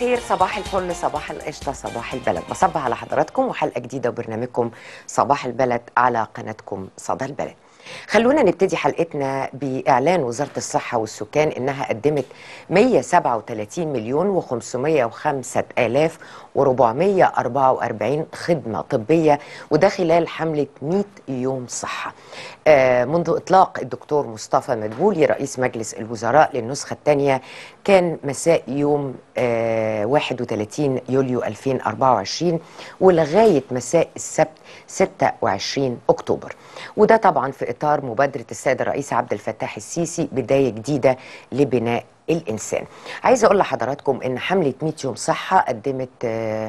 الخير صباح الفل صباح القشطة صباح البلد بصبح على حضراتكم وحلقة جديدة وبرنامجكم صباح البلد على قناتكم صدى البلد خلونا نبتدي حلقتنا بإعلان وزارة الصحة والسكان إنها قدمت 137 مليون و505 آلاف و444 خدمة طبية وده خلال حملة 100 يوم صحة آه منذ إطلاق الدكتور مصطفى مدبولي رئيس مجلس الوزراء للنسخة الثانية كان مساء يوم آه 31 يوليو 2024 ولغاية مساء السبت 26 أكتوبر وده طبعا في إطار مبادرة السيد الرئيس عبد الفتاح السيسي بداية جديدة لبناء الإنسان عايزة أقول لحضراتكم إن حملة 100 يوم صحة قدمت آه،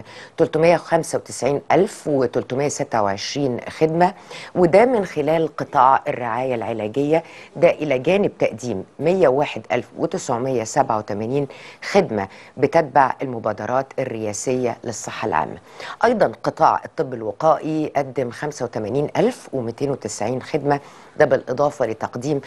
395326 خدمة وده من خلال قطاع الرعاية العلاجية ده إلى جانب تقديم 101987 خدمة بتتبع المبادرات الرئاسية للصحة العامة أيضا قطاع الطب الوقائي قدم 85290 خدمة ده بالإضافة لتقديم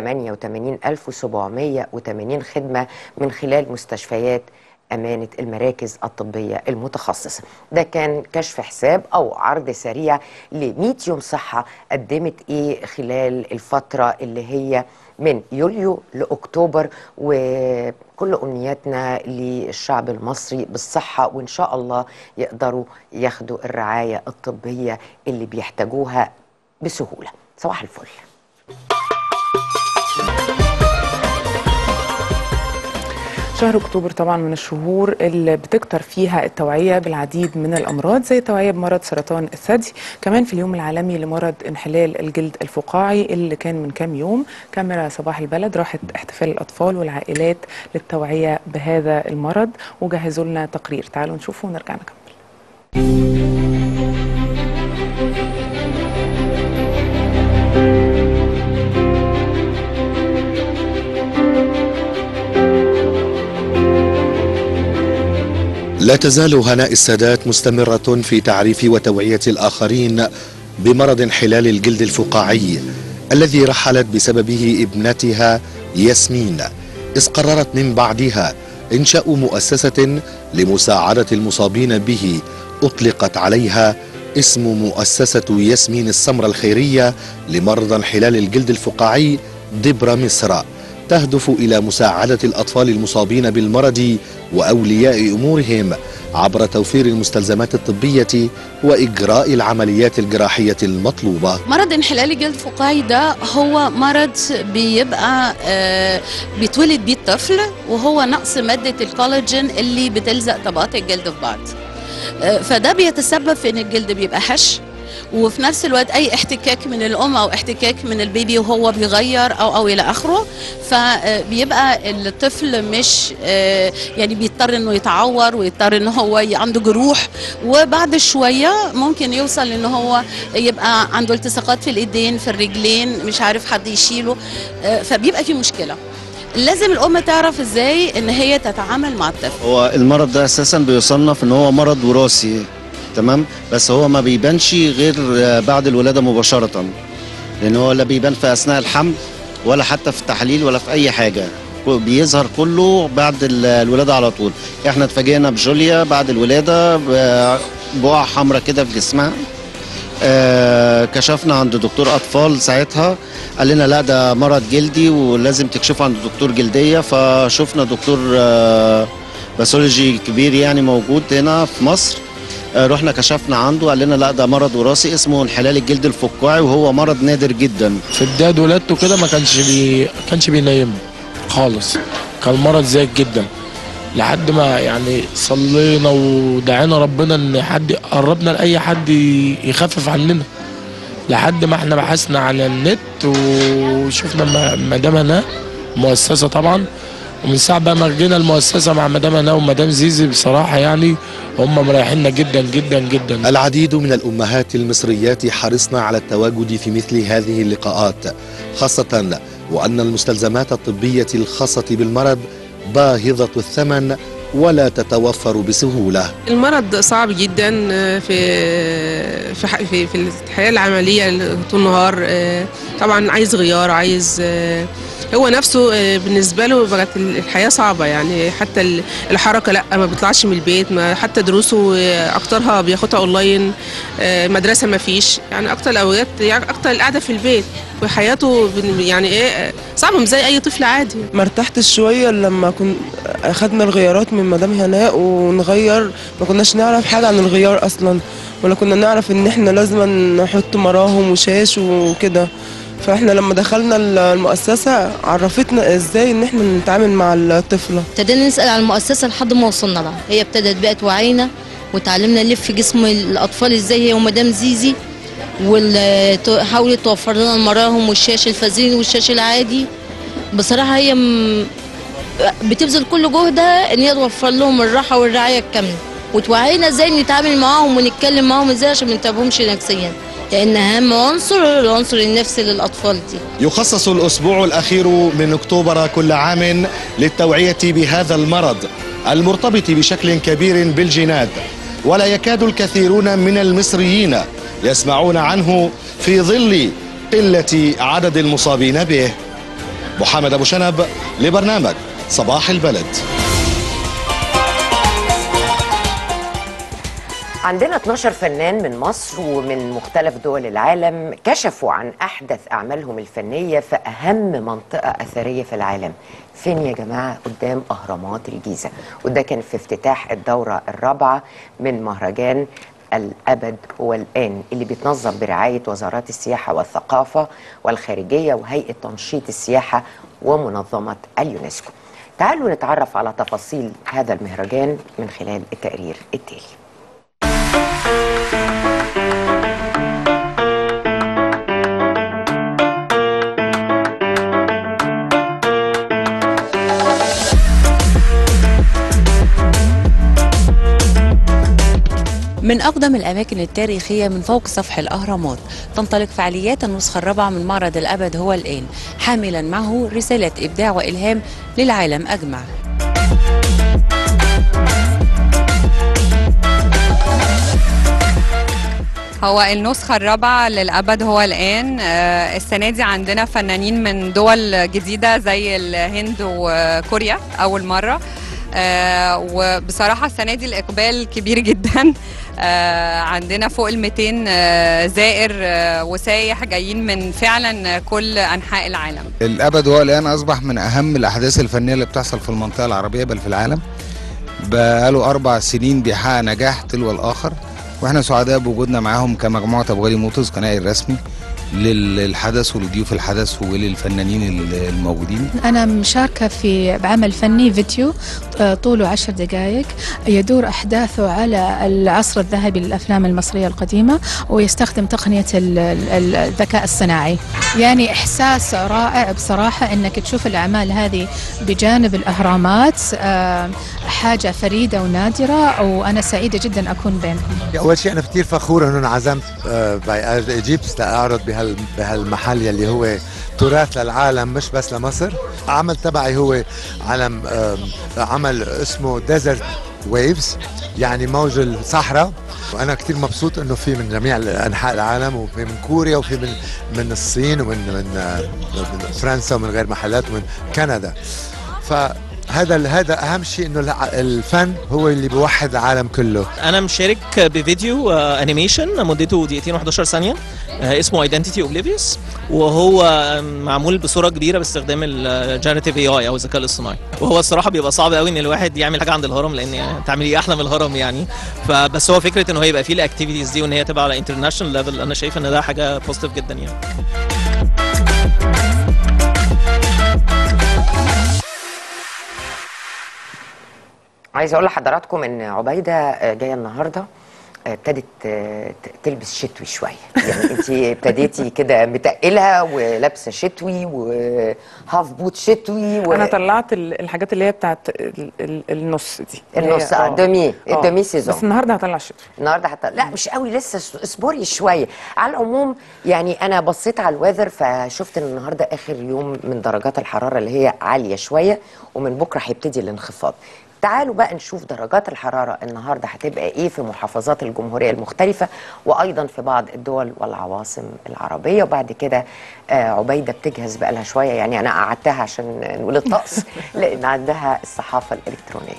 88780 خدمة من خلال مستشفيات أمانة المراكز الطبية المتخصصة ده كان كشف حساب أو عرض سريع ل 100 يوم صحة قدمت إيه خلال الفترة اللي هي من يوليو لأكتوبر وكل أمنياتنا للشعب المصري بالصحة وإن شاء الله يقدروا ياخدوا الرعاية الطبية اللي بيحتاجوها بسهولة صباح الفل شهر اكتوبر طبعا من الشهور اللي بتكتر فيها التوعيه بالعديد من الامراض زي التوعيه بمرض سرطان الثدي كمان في اليوم العالمي لمرض انحلال الجلد الفقاعي اللي كان من كام يوم كاميرا صباح البلد راحت احتفال الاطفال والعائلات للتوعيه بهذا المرض وجهزوا لنا تقرير تعالوا نشوفه ونرجع نكمل لا تزال هناء السادات مستمرة في تعريف وتوعية الآخرين بمرض انحلال الجلد الفقاعي الذي رحلت بسببه ابنتها ياسمين إذ قررت من بعدها إنشاء مؤسسة لمساعدة المصابين به أطلقت عليها اسم مؤسسة ياسمين السمرة الخيرية لمرضى انحلال الجلد الفقاعي دبر مصر تهدف إلى مساعدة الأطفال المصابين بالمرض وأولياء أمورهم عبر توفير المستلزمات الطبية وإجراء العمليات الجراحية المطلوبة مرض انحلال الجلد الفقاعي ده هو مرض بيبقى آه، بيتولد بيه الطفل وهو نقص مادة الكولاجين اللي بتلزق طبقات الجلد في بعض آه، فده بيتسبب في ان الجلد بيبقى هش وفي نفس الوقت اي احتكاك من الام او احتكاك من البيبي وهو بيغير او او الى اخره فبيبقى الطفل مش آه، يعني بيضطر انه يتعور ويضطر ان هو ي- عنده جروح وبعد شويه ممكن يوصل ان هو يبقى عنده التصاقات في الايدين في الرجلين مش عارف حد يشيله آه، فبيبقى في مشكله لازم الام تعرف ازاي ان هي تتعامل مع الطفل هو المرض ده اساسا بيصنف ان هو مرض وراثي تمام بس هو ما بيبانش غير آه، بعد الولاده مباشره لان هو لا بيبان في اثناء الحمل ولا حتى في التحاليل ولا في اي حاجه كو- بيظهر كله بعد ال- الولاده على طول احنا اتفاجئنا بجوليا بعد الولاده ب- بقع حمراء كده في جسمها آه كشفنا عند دكتور اطفال ساعتها قال لنا لا ده مرض جلدي ولازم تكشفوا عند دكتور جلديه فشفنا دكتور آه باثولوجي كبير يعني موجود هنا في مصر آه رحنا كشفنا عنده قال لنا لا ده مرض وراثي اسمه انحلال الجلد الفقاعي وهو مرض نادر جدا في بداية ولادته كده ما كانش بي كانش بينيمه خالص كان مرض زايد جدا لحد ما يعني صلينا ودعينا ربنا ان حد قربنا لاي حد ي- يخفف عننا لحد ما احنا بحثنا على النت وشفنا م- مدام هناء مؤسسة طبعا ومن ساعة بقى ما جينا المؤسسة مع مدام هناء ومدام زيزي بصراحة يعني هم مريحيننا جدا جدا جدا العديد من الأمهات المصريات حرصن على التواجد في مثل هذه اللقاءات خاصة وأن المستلزمات الطبية الخاصة بالمرض باهظة الثمن ولا تتوفر بسهولة المرض صعب جدا في في ح- في, في الحياه العمليه طول النهار آه، طبعا عايز غيار عايز آه، هو نفسه آه، بالنسبه له بقت الحياه صعبه يعني حتى ال- الحركه لا ما بيطلعش من البيت ما حتى دروسه آه، اكترها بياخدها اونلاين آه، مدرسه ما فيش يعني اكتر الاوقات يعني اكتر القعده في البيت وحياته بن- يعني ايه آه، صعبه مش زي اي طفل عادي ما ارتحتش شويه لما كن اخدنا الغيارات من مدام هناء ونغير ما كناش نعرف حاجه عن الغيار اصلا ولا كنا نعرف ان احنا لازم نحط مراهم وشاش وكده فاحنا لما دخلنا المؤسسه عرفتنا ازاي ان احنا نتعامل مع الطفله ابتدينا نسأل عن المؤسسة لحد ما وصلنا لها هي ابتدت بقت وعينا وتعلمنا نلف في جسم الأطفال ازاي هي ومدام زيزي وحاولت توفر لنا المراهم والشاش الفازين والشاش العادي بصراحة هي م- بتبذل كل جهدها ان هي توفر لهم الراحة والرعاية الكاملة وتوعينا ازاي نتعامل معاهم ونتكلم معاهم ازاي عشان ما نتعبهمش نفسيا لان اهم عنصر هو العنصر النفسي للاطفال دي يخصص الأسبوع الأخير من أكتوبر كل عام للتوعية بهذا المرض المرتبط بشكل كبير بالجناد ولا يكاد الكثيرون من المصريين يسمعون عنه في ظل قلة عدد المصابين به محمد أبو شنب لبرنامج صباح البلد عندنا 12 فنان من مصر ومن مختلف دول العالم كشفوا عن أحدث أعمالهم الفنية في أهم منطقة أثرية في العالم فين يا جماعة قدام أهرامات الجيزة وده كان في افتتاح الدورة الرابعة من مهرجان الأبد والآن اللي بيتنظم برعاية وزارات السياحة والثقافة والخارجية وهيئة تنشيط السياحة ومنظمة اليونسكو تعالوا نتعرف على تفاصيل هذا المهرجان من خلال التقرير التالي من أقدم الأماكن التاريخية من فوق سفح الأهرامات تنطلق فعاليات النسخة الرابعة من معرض الأبد هو الآن حاملا معه رسالة إبداع وإلهام للعالم أجمع هو النسخة الرابعة للأبد هو الآن آه، السنة دي عندنا فنانين من دول جديدة زي الهند وكوريا أول مرة آه، وبصراحة السنة دي الإقبال كبير جدا آه، عندنا فوق ال 200 آه، زائر آه، وسايح جايين من فعلا كل أنحاء العالم الأبد هو الآن أصبح من أهم الأحداث الفنية اللي بتحصل في المنطقة العربية بل في العالم بقاله أربع سنين بيحقق نجاح تلو الآخر وإحنا سعداء بوجودنا معاهم كمجموعة أبو غالي موتوز قناة الرسمي للحدث ولضيوف الحدث وللفنانين الموجودين أنا مشاركة في بعمل فني فيديو آه، طوله عشر دقائق يدور أحداثه على العصر الذهبي للأفلام المصرية القديمة ويستخدم تقنية ال- ال- الذكاء الصناعي يعني إحساس رائع بصراحة أنك تشوف الأعمال هذه بجانب الأهرامات آه، حاجة فريدة ونادرة وأنا سعيدة جدا أكون بينهم اول شيء انا كثير فخور انه انعزمت باي ايجيبس لاعرض بهال بهالمحل يلي هو تراث للعالم مش بس لمصر عمل تبعي هو علم آم، عمل اسمه ديزرت ويفز يعني موج الصحراء وانا كثير مبسوط انه في من جميع انحاء العالم وفي من كوريا وفي من من الصين ومن من, آه، من فرنسا ومن غير محلات ومن كندا فهذا ال- هذا اهم شيء انه الع- الفن هو اللي بيوحد العالم كله انا مشارك بفيديو آه، انيميشن مدته دقيقتين و11 ثانيه آه، اسمه ايدنتيتي اوبليفيوس وهو آه، معمول بصوره كبيره باستخدام الجنريتيف اي اي او الذكاء الاصطناعي وهو الصراحه بيبقى صعب قوي ان الواحد يعمل حاجه عند الهرم لان تعمل ايه احلى من الهرم يعني فبس هو فكره ان هو يبقى فيه الاكتيفيتيز دي وان هي تبقى على انترناشونال ليفل انا شايف ان ده حاجه بوزيتيف جدا يعني عايزه اقول لحضراتكم ان عبيده آه، جايه النهارده آه، ابتدت آه، ت- تلبس شتوي شويه يعني انت ابتديتي كده متقلها ولابسه شتوي وهاف بوت شتوي و... انا طلعت ال- الحاجات اللي هي بتاعت ال- ال- النص دي اللي هي- النص اه دومي آه. الدومي سيزون بس النهارده هطلع الشتوي النهارده حتى لا مش قوي لسه اس- اصبري شويه على العموم يعني انا بصيت على الويذر فشفت ان النهارده اخر يوم من درجات الحراره اللي هي عاليه شويه ومن بكره هيبتدي الانخفاض تعالوا بقى نشوف درجات الحرارة النهاردة هتبقى ايه في محافظات الجمهورية المختلفة وايضا في بعض الدول والعواصم العربية وبعد كده آه عبيدة بتجهز بقى لها شوية يعني انا قعدتها عشان نقول الطقس لان عندها الصحافة الالكترونية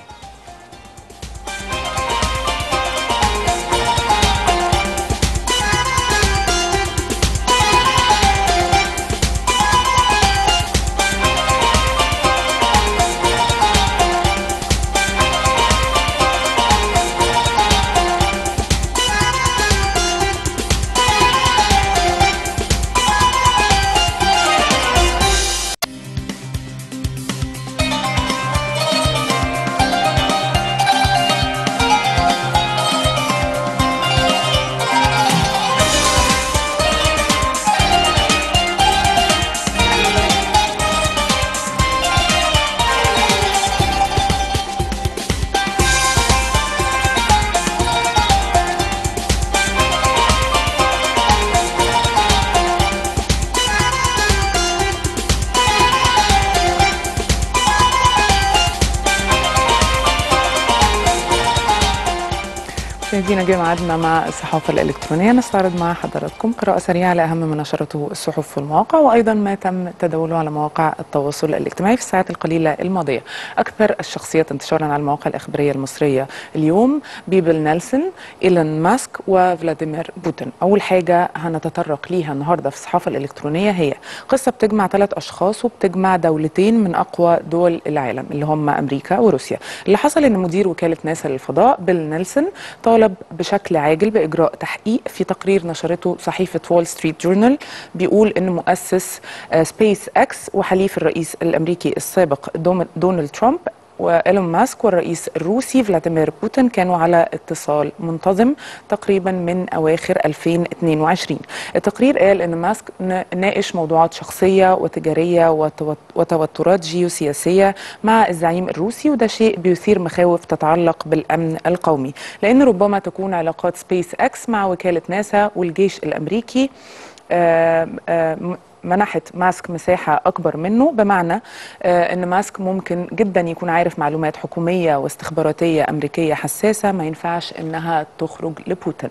مشاهدينا جه ميعادنا مع الصحافه الالكترونيه نستعرض مع حضراتكم قراءه سريعه لاهم ما نشرته الصحف والمواقع وايضا ما تم تداوله على مواقع التواصل الاجتماعي في الساعات القليله الماضيه. اكثر الشخصيات انتشارا على المواقع الاخباريه المصريه اليوم بيبل نيلسون، ايلون ماسك وفلاديمير بوتين. اول حاجه هنتطرق ليها النهارده في الصحافه الالكترونيه هي قصه بتجمع ثلاث اشخاص وبتجمع دولتين من اقوى دول العالم اللي هم امريكا وروسيا. اللي حصل ان مدير وكاله ناسا للفضاء بيل نيلسون طالب بشكل عاجل باجراء تحقيق في تقرير نشرته صحيفه وول ستريت جورنال بيقول ان مؤسس سبيس اكس وحليف الرئيس الامريكي السابق دوم- دونالد ترامب وايلون ماسك والرئيس الروسي فلاديمير بوتين كانوا على اتصال منتظم تقريبا من اواخر 2022 التقرير قال ان ماسك نا- ناقش موضوعات شخصيه وتجاريه وتوت- وتوترات جيوسياسيه مع الزعيم الروسي وده شيء بيثير مخاوف تتعلق بالامن القومي لان ربما تكون علاقات سبيس اكس مع وكاله ناسا والجيش الامريكي آم، آم، منحت ماسك مساحة أكبر منه بمعنى آه، أن ماسك ممكن جدا يكون عارف معلومات حكومية واستخباراتية أمريكية حساسة ما ينفعش أنها تخرج لبوتين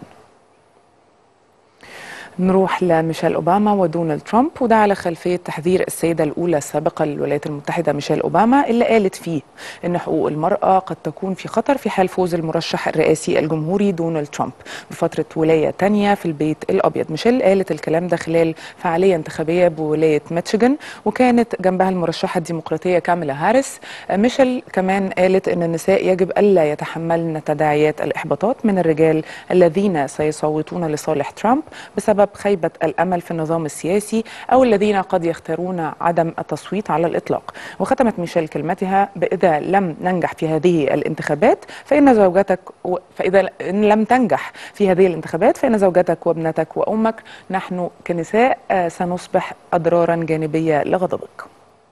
نروح لميشيل اوباما ودونالد ترامب وده على خلفيه تحذير السيده الاولى السابقه للولايات المتحده ميشيل اوباما اللي قالت فيه ان حقوق المراه قد تكون في خطر في حال فوز المرشح الرئاسي الجمهوري دونالد ترامب بفتره ولايه تانية في البيت الابيض ميشيل قالت الكلام ده خلال فعاليه انتخابيه بولايه ميشيغان وكانت جنبها المرشحه الديمقراطيه كاميلا هاريس آه، ميشيل كمان قالت ان النساء يجب الا يتحملن تداعيات الاحباطات من الرجال الذين سيصوتون لصالح ترامب بسبب خيبة الأمل في النظام السياسي أو الذين قد يختارون عدم التصويت على الإطلاق وختمت ميشيل كلمتها بإذا لم ننجح في هذه الانتخابات فإن زوجتك و... فإذا إن لم تنجح في هذه الانتخابات فإن زوجتك وابنتك وأمك نحن كنساء آه، سنصبح أضرارا جانبية لغضبك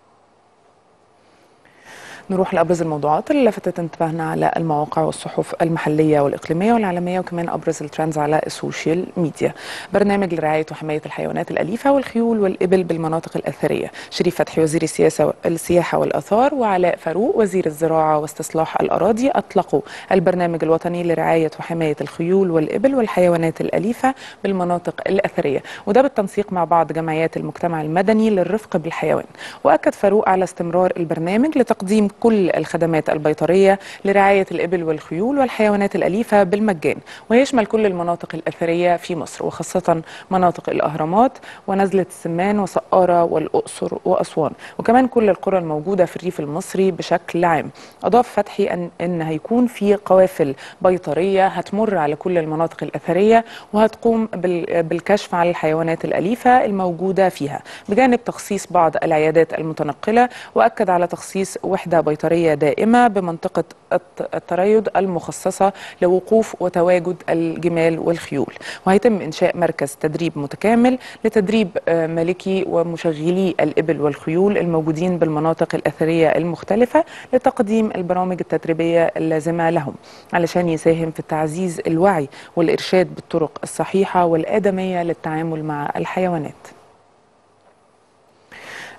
نروح لابرز الموضوعات اللي لفتت انتباهنا على المواقع والصحف المحليه والاقليميه والعالميه وكمان ابرز الترندز على السوشيال ميديا. برنامج لرعايه وحمايه الحيوانات الاليفه والخيول والابل بالمناطق الاثريه. شريف فتحي وزير السياسه السياحه والاثار وعلاء فاروق وزير الزراعه واستصلاح الاراضي اطلقوا البرنامج الوطني لرعايه وحمايه الخيول والابل والحيوانات الاليفه بالمناطق الاثريه وده بالتنسيق مع بعض جمعيات المجتمع المدني للرفق بالحيوان. واكد فاروق على استمرار البرنامج لتقديم كل الخدمات البيطريه لرعايه الابل والخيول والحيوانات الاليفه بالمجان ويشمل كل المناطق الاثريه في مصر وخاصه مناطق الاهرامات ونزله السمان وسقاره والاقصر واسوان وكمان كل القرى الموجوده في الريف المصري بشكل عام اضاف فتحي ان ان هيكون في قوافل بيطريه هتمر على كل المناطق الاثريه وهتقوم بال- بالكشف على الحيوانات الاليفه الموجوده فيها بجانب تخصيص بعض العيادات المتنقله واكد على تخصيص وحده بيطريه دائمه بمنطقه الت- التريض المخصصه لوقوف وتواجد الجمال والخيول وهيتم انشاء مركز تدريب متكامل لتدريب آه، مالكي ومشغلي الابل والخيول الموجودين بالمناطق الاثريه المختلفه لتقديم البرامج التدريبيه اللازمه لهم علشان يساهم في تعزيز الوعي والارشاد بالطرق الصحيحه والادميه للتعامل مع الحيوانات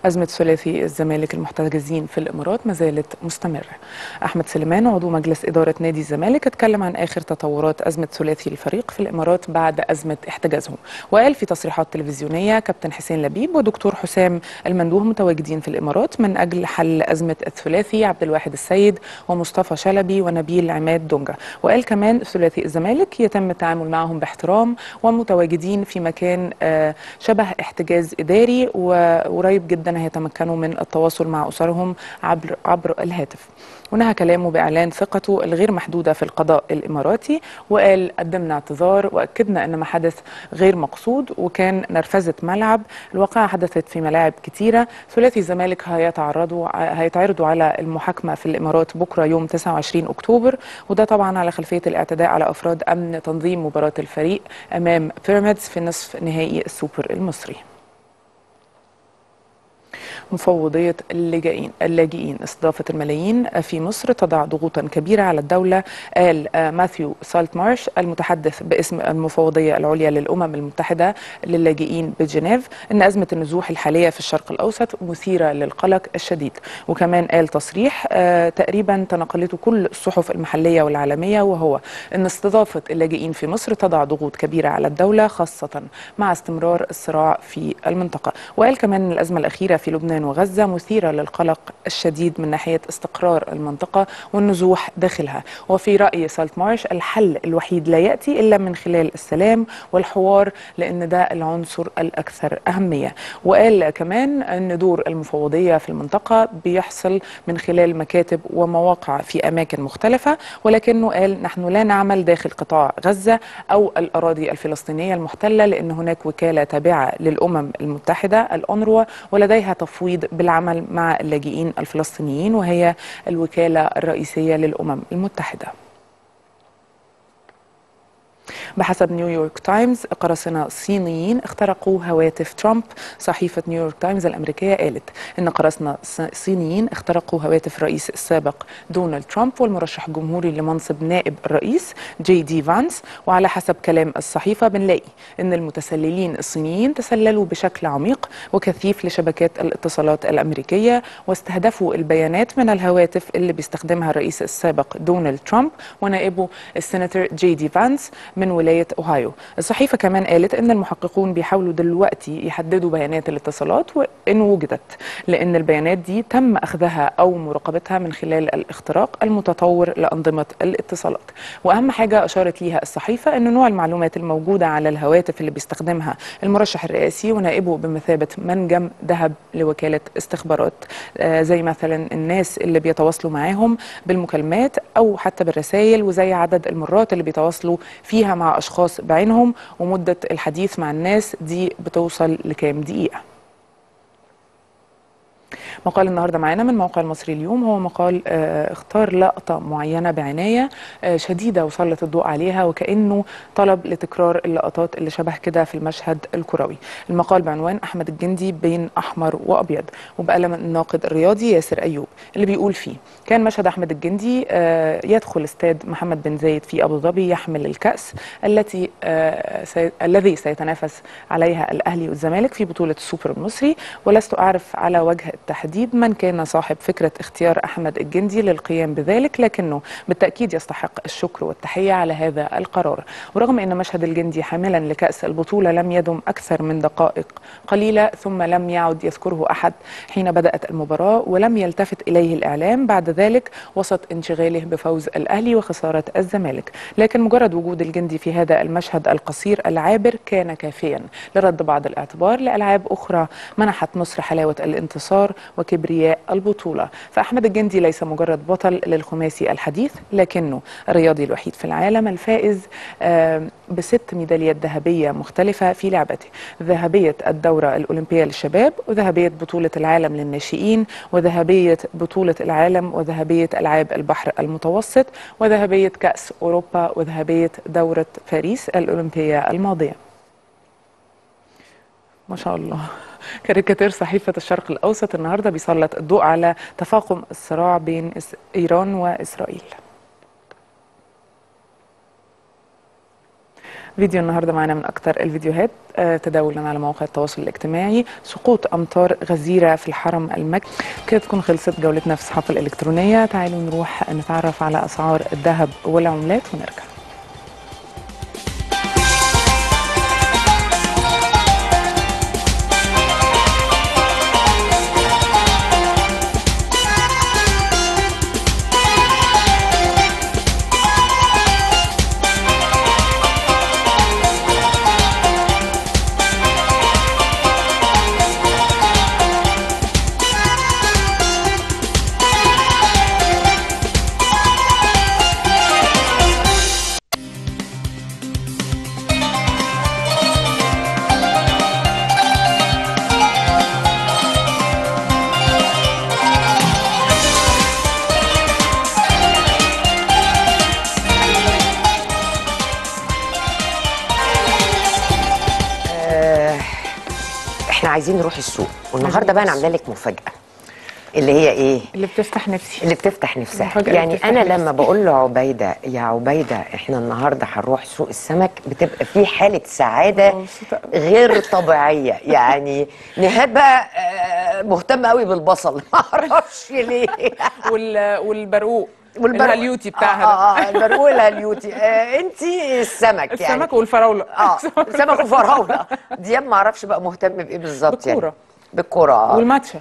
أزمة ثلاثي الزمالك المحتجزين في الإمارات ما زالت مستمرة أحمد سليمان عضو مجلس إدارة نادي الزمالك اتكلم عن آخر تطورات أزمة ثلاثي الفريق في الإمارات بعد أزمة احتجازهم وقال في تصريحات تلفزيونية كابتن حسين لبيب ودكتور حسام المندوه متواجدين في الإمارات من أجل حل أزمة الثلاثي عبد الواحد السيد ومصطفى شلبي ونبيل عماد دونجا وقال كمان ثلاثي الزمالك يتم التعامل معهم باحترام ومتواجدين في مكان آه، شبه احتجاز إداري وقريب جدا هيتمكنوا من التواصل مع أسرهم عبر عبر الهاتف ونهى كلامه بإعلان ثقته الغير محدودة في القضاء الإماراتي وقال قدمنا اعتذار وأكدنا أن ما حدث غير مقصود وكان نرفزة ملعب الواقعة حدثت في ملاعب كتيرة ثلاثي الزمالك هيتعرضوا هيتعرضوا على المحاكمة في الإمارات بكرة يوم 29 أكتوبر وده طبعا على خلفية الاعتداء على أفراد أمن تنظيم مباراة الفريق أمام بيراميدز في نصف نهائي السوبر المصري مفوضية اللاجئين اللاجئين استضافة الملايين في مصر تضع ضغوطا كبيرة على الدولة قال آه، ماثيو سالت مارش المتحدث باسم المفوضية العليا للأمم المتحدة للاجئين بجنيف أن أزمة النزوح الحالية في الشرق الأوسط مثيرة للقلق الشديد وكمان قال تصريح آه، تقريبا تناقلته كل الصحف المحلية والعالمية وهو أن استضافة اللاجئين في مصر تضع ضغوط كبيرة على الدولة خاصة مع استمرار الصراع في المنطقة وقال كمان أن الأزمة الأخيرة في لبنان وغزة مثيرة للقلق الشديد من ناحية استقرار المنطقة والنزوح داخلها وفي رأي سالت مارش الحل الوحيد لا يأتي إلا من خلال السلام والحوار لأن ده العنصر الأكثر أهمية وقال كمان أن دور المفوضية في المنطقة بيحصل من خلال مكاتب ومواقع في أماكن مختلفة ولكنه قال نحن لا نعمل داخل قطاع غزة أو الأراضي الفلسطينية المحتلة لأن هناك وكالة تابعة للأمم المتحدة الأونروا ولديها تفويض بالعمل مع اللاجئين الفلسطينيين وهي الوكالة الرئيسية للأمم المتحدة بحسب نيويورك تايمز قراصنة صينيين اخترقوا هواتف ترامب صحيفة نيويورك تايمز الأمريكية قالت إن قراصنة صينيين اخترقوا هواتف الرئيس السابق دونالد ترامب والمرشح الجمهوري لمنصب نائب الرئيس جي دي فانس وعلى حسب كلام الصحيفة بنلاقي إن المتسللين الصينيين تسللوا بشكل عميق وكثيف لشبكات الاتصالات الأمريكية واستهدفوا البيانات من الهواتف اللي بيستخدمها الرئيس السابق دونالد ترامب ونائبه السيناتور جي دي فانس من ولاية أوهايو الصحيفة كمان قالت أن المحققون بيحاولوا دلوقتي يحددوا بيانات الاتصالات وإن وجدت لأن البيانات دي تم أخذها أو مراقبتها من خلال الاختراق المتطور لأنظمة الاتصالات وأهم حاجة أشارت ليها الصحيفة أن نوع المعلومات الموجودة على الهواتف اللي بيستخدمها المرشح الرئاسي ونائبه بمثابة منجم ذهب لوكالة استخبارات آه زي مثلا الناس اللي بيتواصلوا معاهم بالمكالمات أو حتى بالرسائل وزي عدد المرات اللي بيتواصلوا فيها مع أشخاص بعينهم ومدة الحديث مع الناس دي بتوصل لكام دقيقة مقال النهارده معانا من موقع المصري اليوم هو مقال آه اختار لقطه معينه بعنايه آه شديده وسلط الضوء عليها وكانه طلب لتكرار اللقطات اللي شبه كده في المشهد الكروي. المقال بعنوان احمد الجندي بين احمر وابيض وبقلم الناقد الرياضي ياسر ايوب اللي بيقول فيه كان مشهد احمد الجندي آه يدخل استاد محمد بن زايد في ابو ظبي يحمل الكاس التي سي... الذي سيتنافس عليها الاهلي والزمالك في بطوله السوبر المصري ولست اعرف على وجه التحديد من كان صاحب فكرة اختيار أحمد الجندي للقيام بذلك لكنه بالتأكيد يستحق الشكر والتحية على هذا القرار ورغم أن مشهد الجندي حاملا لكأس البطولة لم يدم أكثر من دقائق قليلة ثم لم يعد يذكره أحد حين بدأت المباراة ولم يلتفت إليه الإعلام بعد ذلك وسط انشغاله بفوز الأهلي وخسارة الزمالك لكن مجرد وجود الجندي في هذا المشهد القصير العابر كان كافيا لرد بعض الاعتبار لألعاب أخرى منحت مصر حلاوة الانتصار وكبرياء البطولة فأحمد الجندي ليس مجرد بطل للخماسي الحديث لكنه الرياضي الوحيد في العالم الفائز بست ميداليات ذهبية مختلفة في لعبته ذهبية الدورة الأولمبية للشباب وذهبية بطولة العالم للناشئين وذهبية بطولة العالم وذهبية ألعاب البحر المتوسط وذهبية كأس أوروبا وذهبية دورة باريس الأولمبية الماضية ما شاء الله كاريكاتير صحيفة الشرق الأوسط النهاردة بيسلط الضوء على تفاقم الصراع بين إيران وإسرائيل فيديو النهارده معانا من اكتر الفيديوهات آه، تداولا على مواقع التواصل الاجتماعي سقوط امطار غزيره في الحرم المكي كده تكون خلصت جولتنا في الصحافه الالكترونيه تعالوا نروح نتعرف على اسعار الذهب والعملات ونرجع آه، احنا عايزين نروح السوق والنهارده بقى انا عامله لك مفاجاه اللي هي ايه اللي بتفتح نفسي اللي بتفتح نفسها المفاجأة اللي يعني بتفتح انا نفسي. لما بقول لعبيده يا عبيده احنا النهارده هنروح سوق السمك بتبقى في حاله سعاده غير طبيعيه يعني نهاد بقى آه، مهتمه قوي بالبصل ما اعرفش ليه وال والبرقوق والبرقوق. الهليوتي بتاعها اه, ده. آه البرقوق الهليوتي آه انت السمك يعني السمك والفراوله اه سمك وفراوله دياب ما اعرفش بقى مهتم بايه بالظبط يعني بالكورة. بالكوره اه والماتشا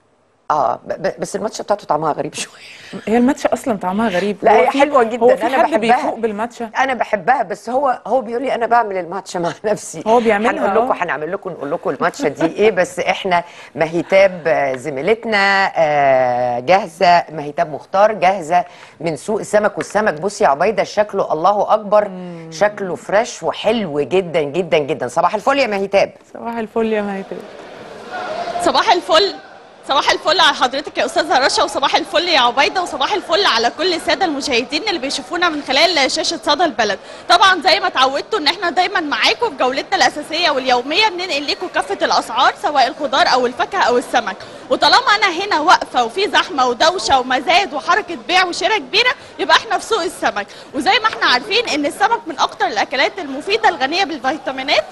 اه ب- ب- بس الماتشا بتاعته طعمها غريب شويه هي الماتشا اصلا طعمها غريب لا هو هي في- حلوه جدا هو في انا حد بحبها بيفوق بالماتشا انا بحبها بس هو هو بيقول لي انا بعمل الماتشا مع نفسي هو بيعملها، هنقول لكم آه. هنعمل لكم نقول لكم الماتشا دي ايه بس احنا مهيتاب آه، زميلتنا آه، جاهزه مهيتاب مختار جاهزه من سوق السمك والسمك بصي يا عبيده شكله الله اكبر شكله فريش وحلو جدا جدا جدا صباح الفل يا مهيتاب صباح الفل يا مهيتاب صباح الفل صباح الفل على حضرتك يا استاذه رشا وصباح الفل يا عبيده وصباح الفل على كل الساده المشاهدين اللي بيشوفونا من خلال شاشه صدى البلد طبعا زي ما اتعودتوا ان احنا دايما معاكم في جولتنا الاساسيه واليوميه بننقل لكم كافه الاسعار سواء الخضار او الفاكهه او السمك وطالما انا هنا واقفه وفي زحمه ودوشه ومزاد وحركه بيع وشراء كبيره يبقى احنا في سوق السمك وزي ما احنا عارفين ان السمك من اكتر الاكلات المفيده الغنيه بالفيتامينات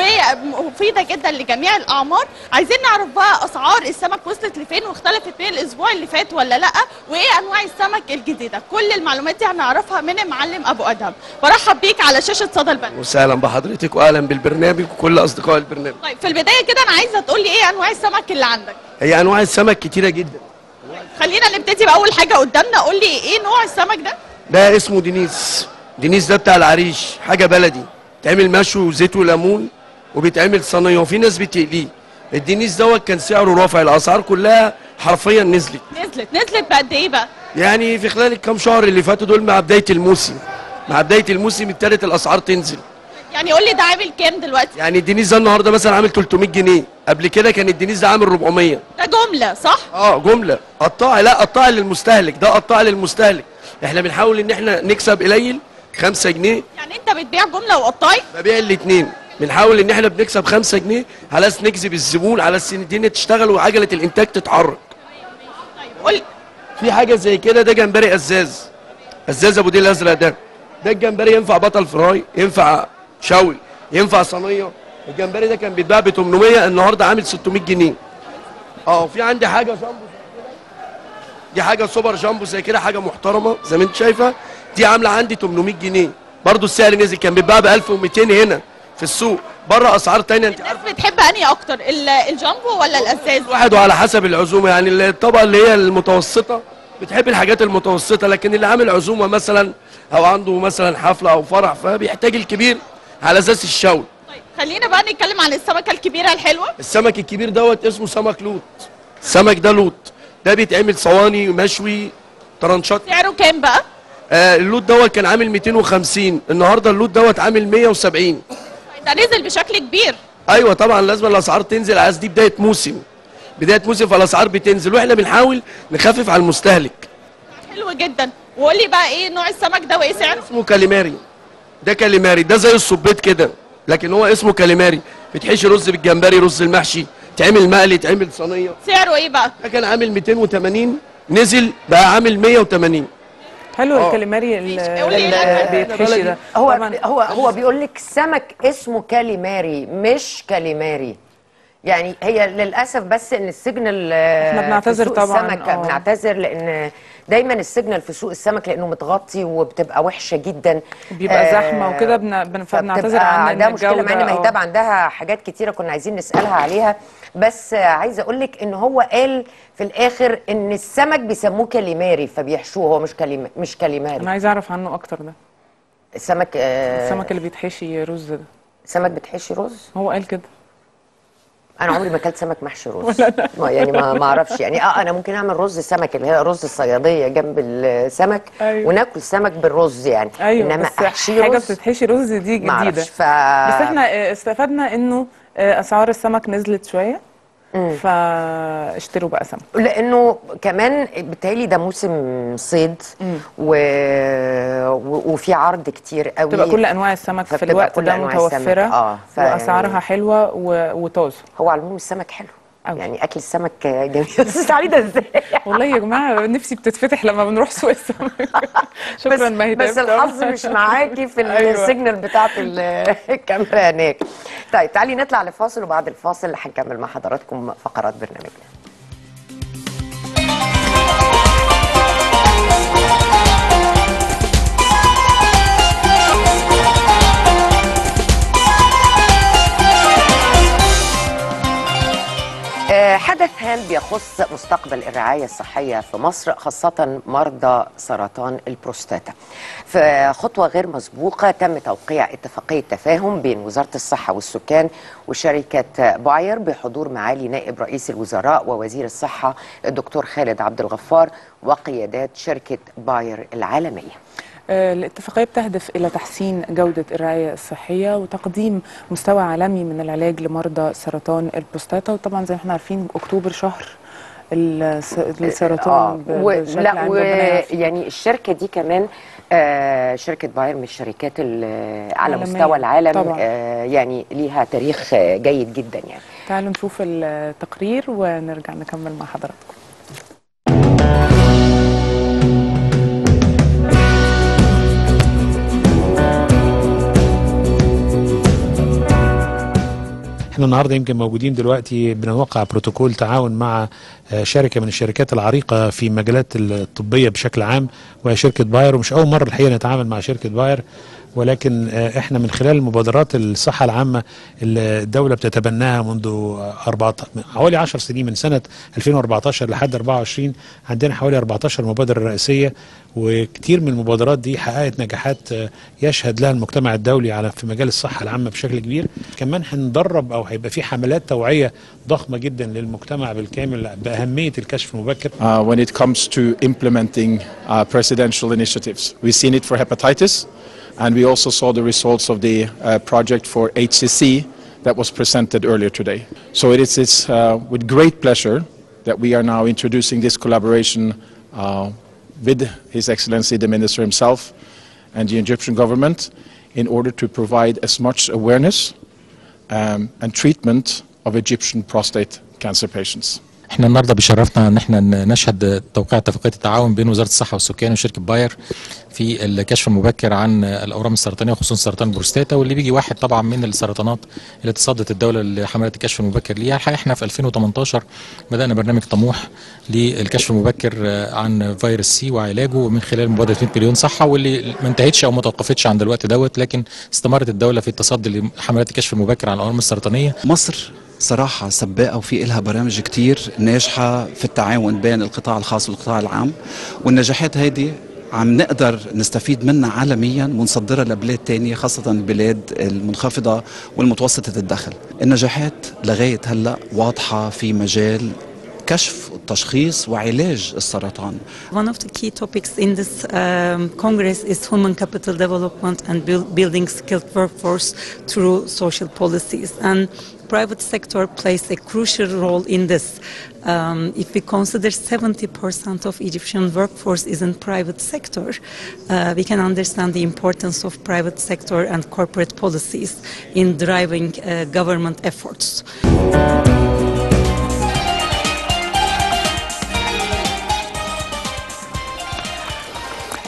ومفيده جدا لجميع الاعمار عايزين نعرف بقى اسعار السمك وصلت لفين واختلفت من الاسبوع اللي فات ولا لا وايه انواع السمك الجديده كل المعلومات دي هنعرفها من المعلم ابو ادهم برحب بيك على شاشه صدى البلد وسهلا بحضرتك واهلا بالبرنامج وكل اصدقاء البرنامج طيب في البدايه كده انا عايزه تقول لي ايه انواع السمك اللي عندك هي انواع السمك كتيره جدا خلينا نبتدي باول حاجه قدامنا قول لي ايه نوع السمك ده ده اسمه دينيس دينيس ده بتاع العريش حاجه بلدي تعمل مشوي وزيت وليمون وبيتعمل صينيه وفي ناس بتقليه الدينيس دوت كان سعره رافع الاسعار كلها حرفيا نزلت نزلت نزلت بقد ايه بقى يعني في خلال الكام شهر اللي فاتوا دول مع بدايه الموسم مع بدايه الموسم ابتدت الاسعار تنزل يعني قول لي ده عامل كام دلوقتي يعني الدينيس ده النهارده مثلا عامل 300 جنيه قبل كده كان الدينيس ده عامل 400 ده جمله صح اه جمله قطاع لا قطاع للمستهلك ده قطاع للمستهلك احنا بنحاول ان احنا نكسب قليل 5 جنيه يعني انت بتبيع جمله وقطاي ببيع الاثنين بنحاول ان احنا بنكسب 5 جنيه على اساس نجذب الزبون على اساس ان الدنيا تشتغل وعجله الانتاج تتحرك قول في حاجه زي كده ده جمبري ازاز ازاز ابو ديل الازرق ده ده الجمبري ينفع بطل فراي ينفع شوي ينفع صينيه الجمبري ده كان بيتباع ب 800 النهارده عامل 600 جنيه اه وفي عندي حاجه جامبو دي حاجه سوبر جامبو زي كده حاجه محترمه زي ما انت شايفه دي عامله عندي 800 جنيه برضو السعر نزل كان بيتباع ب 1200 هنا في السوق بره اسعار تانية انت عارف الناس بتحب انهي اكتر ال- الجامبو ولا الازاز واحد وعلى حسب العزومه يعني الطبقه اللي هي المتوسطه بتحب الحاجات المتوسطه لكن اللي عامل عزومه مثلا او عنده مثلا حفله او فرح فبيحتاج الكبير على اساس الشوي خلينا بقى نتكلم عن السمكه الكبيره الحلوه السمك الكبير دوت اسمه سمك لوط السمك ده لوط ده بيتعمل صواني مشوي طرنشات سعره كام بقى آه اللوت دوت كان عامل 250 النهارده اللوت دوت عامل 170 ده نزل بشكل كبير ايوه طبعا لازم الاسعار تنزل عايز دي بدايه موسم بدايه موسم فالاسعار بتنزل واحنا بنحاول نخفف على المستهلك حلو جدا وقول لي بقى ايه نوع السمك ده وايه سعره اسمه كاليماري ده كاليماري ده زي الصبيط كده لكن هو اسمه كاليماري بتحشي رز بالجمبري رز المحشي تعمل مقلي تعمل صينيه سعره ايه بقى ده كان عامل 280 نزل بقى عامل 180 حلو آه. الكاليماري ال- قولي اللي لك. بيتحشي ده هو طبعاً هو هو بيقول لك سمك اسمه كاليماري مش كاليماري يعني هي للاسف بس ان السجن ال- إحنا بنعتذر في سوق طبعاً، السمك آه. بنعتذر لان دايما السجن في سوق السمك لانه متغطي وبتبقى وحشه جدا بيبقى آه، زحمه وكده بن- بن- فبنعتذر فبتبقى عن عندها إن مشكله مع ان الجودة، آه. مهتاب عندها حاجات كتيره كنا عايزين نسالها عليها بس آه، عايزه اقول لك ان هو قال في الاخر ان السمك بيسموه كاليماري فبيحشوه هو مش كاليم مش كاليماري انا عايزه اعرف عنه اكتر ده السمك آه السمك اللي بيتحشي رز ده سمك بتحشي رز هو قال كده انا عمري ما اكلت سمك محشي رز ما يعني ما ما اعرفش يعني اه انا ممكن اعمل رز سمك اللي هي رز الصياديه جنب السمك أيوة. وناكل سمك بالرز يعني ايوه انما بس احشي حاجه رز بتتحشي رز دي ما جديده اعرفش ف بس احنا آه، استفدنا انه آه، اسعار السمك نزلت شويه فاشتروا بقى سمك لانه كمان بالتالي ده موسم صيد و... و... وفي عرض كتير قوي تبقى كل انواع السمك في فبتبقى الوقت كل ده أنواع السمك. متوفره اه ف... واسعارها حلوه و... وطازه هو على العموم السمك حلو أوي. يعني اكل السمك جميل بس سعيده ازاي والله يا جماعه نفسي بتتفتح لما بنروح سوق السمك شكرا بس, مهتاب بس الحظ مش معاكي في أيوة. السيجنال بتاعت ال- الكاميرا هناك طيب تعالي نطلع لفاصل وبعد الفاصل هنكمل مع حضراتكم فقرات برنامجنا آه، حدث هام بيخص مستقبل الرعاية الصحية في مصر خاصة مرضى سرطان البروستاتا في خطوة غير مسبوقة تم توقيع اتفاقية تفاهم بين وزارة الصحة والسكان وشركة باير بحضور معالي نائب رئيس الوزراء ووزير الصحة الدكتور خالد عبد الغفار وقيادات شركة باير العالمية آه، الاتفاقية بتهدف إلى تحسين جودة الرعاية الصحية وتقديم مستوى عالمي من العلاج لمرضى سرطان البروستاتا وطبعا زي ما احنا عارفين أكتوبر شهر الس- السرطان ب- و... بشكل لا عام و... ربنا يعافينا. يعني الشركة دي كمان آه شركة باير من الشركات ال- على عالمية. مستوى العالم طبعاً. آه يعني ليها تاريخ آه، جيد جدا يعني تعالوا نشوف التقرير ونرجع نكمل مع حضراتكم احنا النهارده يمكن موجودين دلوقتي بنوقع بروتوكول تعاون مع آه، شركه من الشركات العريقه في مجالات الطبيه بشكل عام وهي شركه باير ومش اول مره الحقيقه نتعامل مع شركه باير ولكن آه، احنا من خلال مبادرات الصحه العامه اللي الدوله بتتبناها منذ 14 حوالي 10 سنين من سنه 2014 لحد 24 عندنا حوالي 14 مبادره رئيسيه وكتير من المبادرات دي حققت نجاحات آه، يشهد لها المجتمع الدولي على في مجال الصحه العامه بشكل كبير كمان هندرب او هيبقى في حملات توعيه ضخمه جدا للمجتمع بالكامل باهميه الكشف المبكر uh, when it comes to implementing uh, presidential initiatives. We've seen it for hepatitis, and we also saw the results of the uh, project for HCC that was presented earlier today. So it is it's, uh, with great pleasure that we are now introducing this collaboration uh, with His Excellency the Minister himself and the Egyptian government in order to provide as much awareness um, and treatment of Egyptian prostate cancer patients. احنا النهارده بيشرفنا ان احنا ن- نشهد توقيع اتفاقيه التعاون بين وزاره الصحه والسكان وشركه باير في الكشف المبكر عن الاورام السرطانيه وخصوصا سرطان البروستاتا واللي بيجي واحد طبعا من السرطانات اللي تصدت الدوله لحملات الكشف المبكر ليها الحقيقه احنا في 2018 بدانا برنامج طموح للكشف المبكر آه، عن فيروس سي وعلاجه من خلال مبادره 100 مليون صحه واللي ما انتهتش او ما توقفتش عند الوقت دوت لكن استمرت الدوله في التصدي لحملات الكشف المبكر عن الاورام السرطانيه مصر صراحة سباقة وفي إلها برامج كتير ناجحة في التعاون بين القطاع الخاص والقطاع العام والنجاحات هيدي عم نقدر نستفيد منها عالميا ونصدرها لبلاد تانية خاصة البلاد المنخفضة والمتوسطة الدخل النجاحات لغاية هلأ واضحة في مجال كشف التشخيص وعلاج السرطان One of the key topics in this um, Congress is human capital development and build, building skilled workforce through social policies. And private sector plays a crucial role in this. Um, if we consider 70% of Egyptian workforce is in private sector, uh, we can understand the importance of private sector and corporate policies in driving uh, government efforts.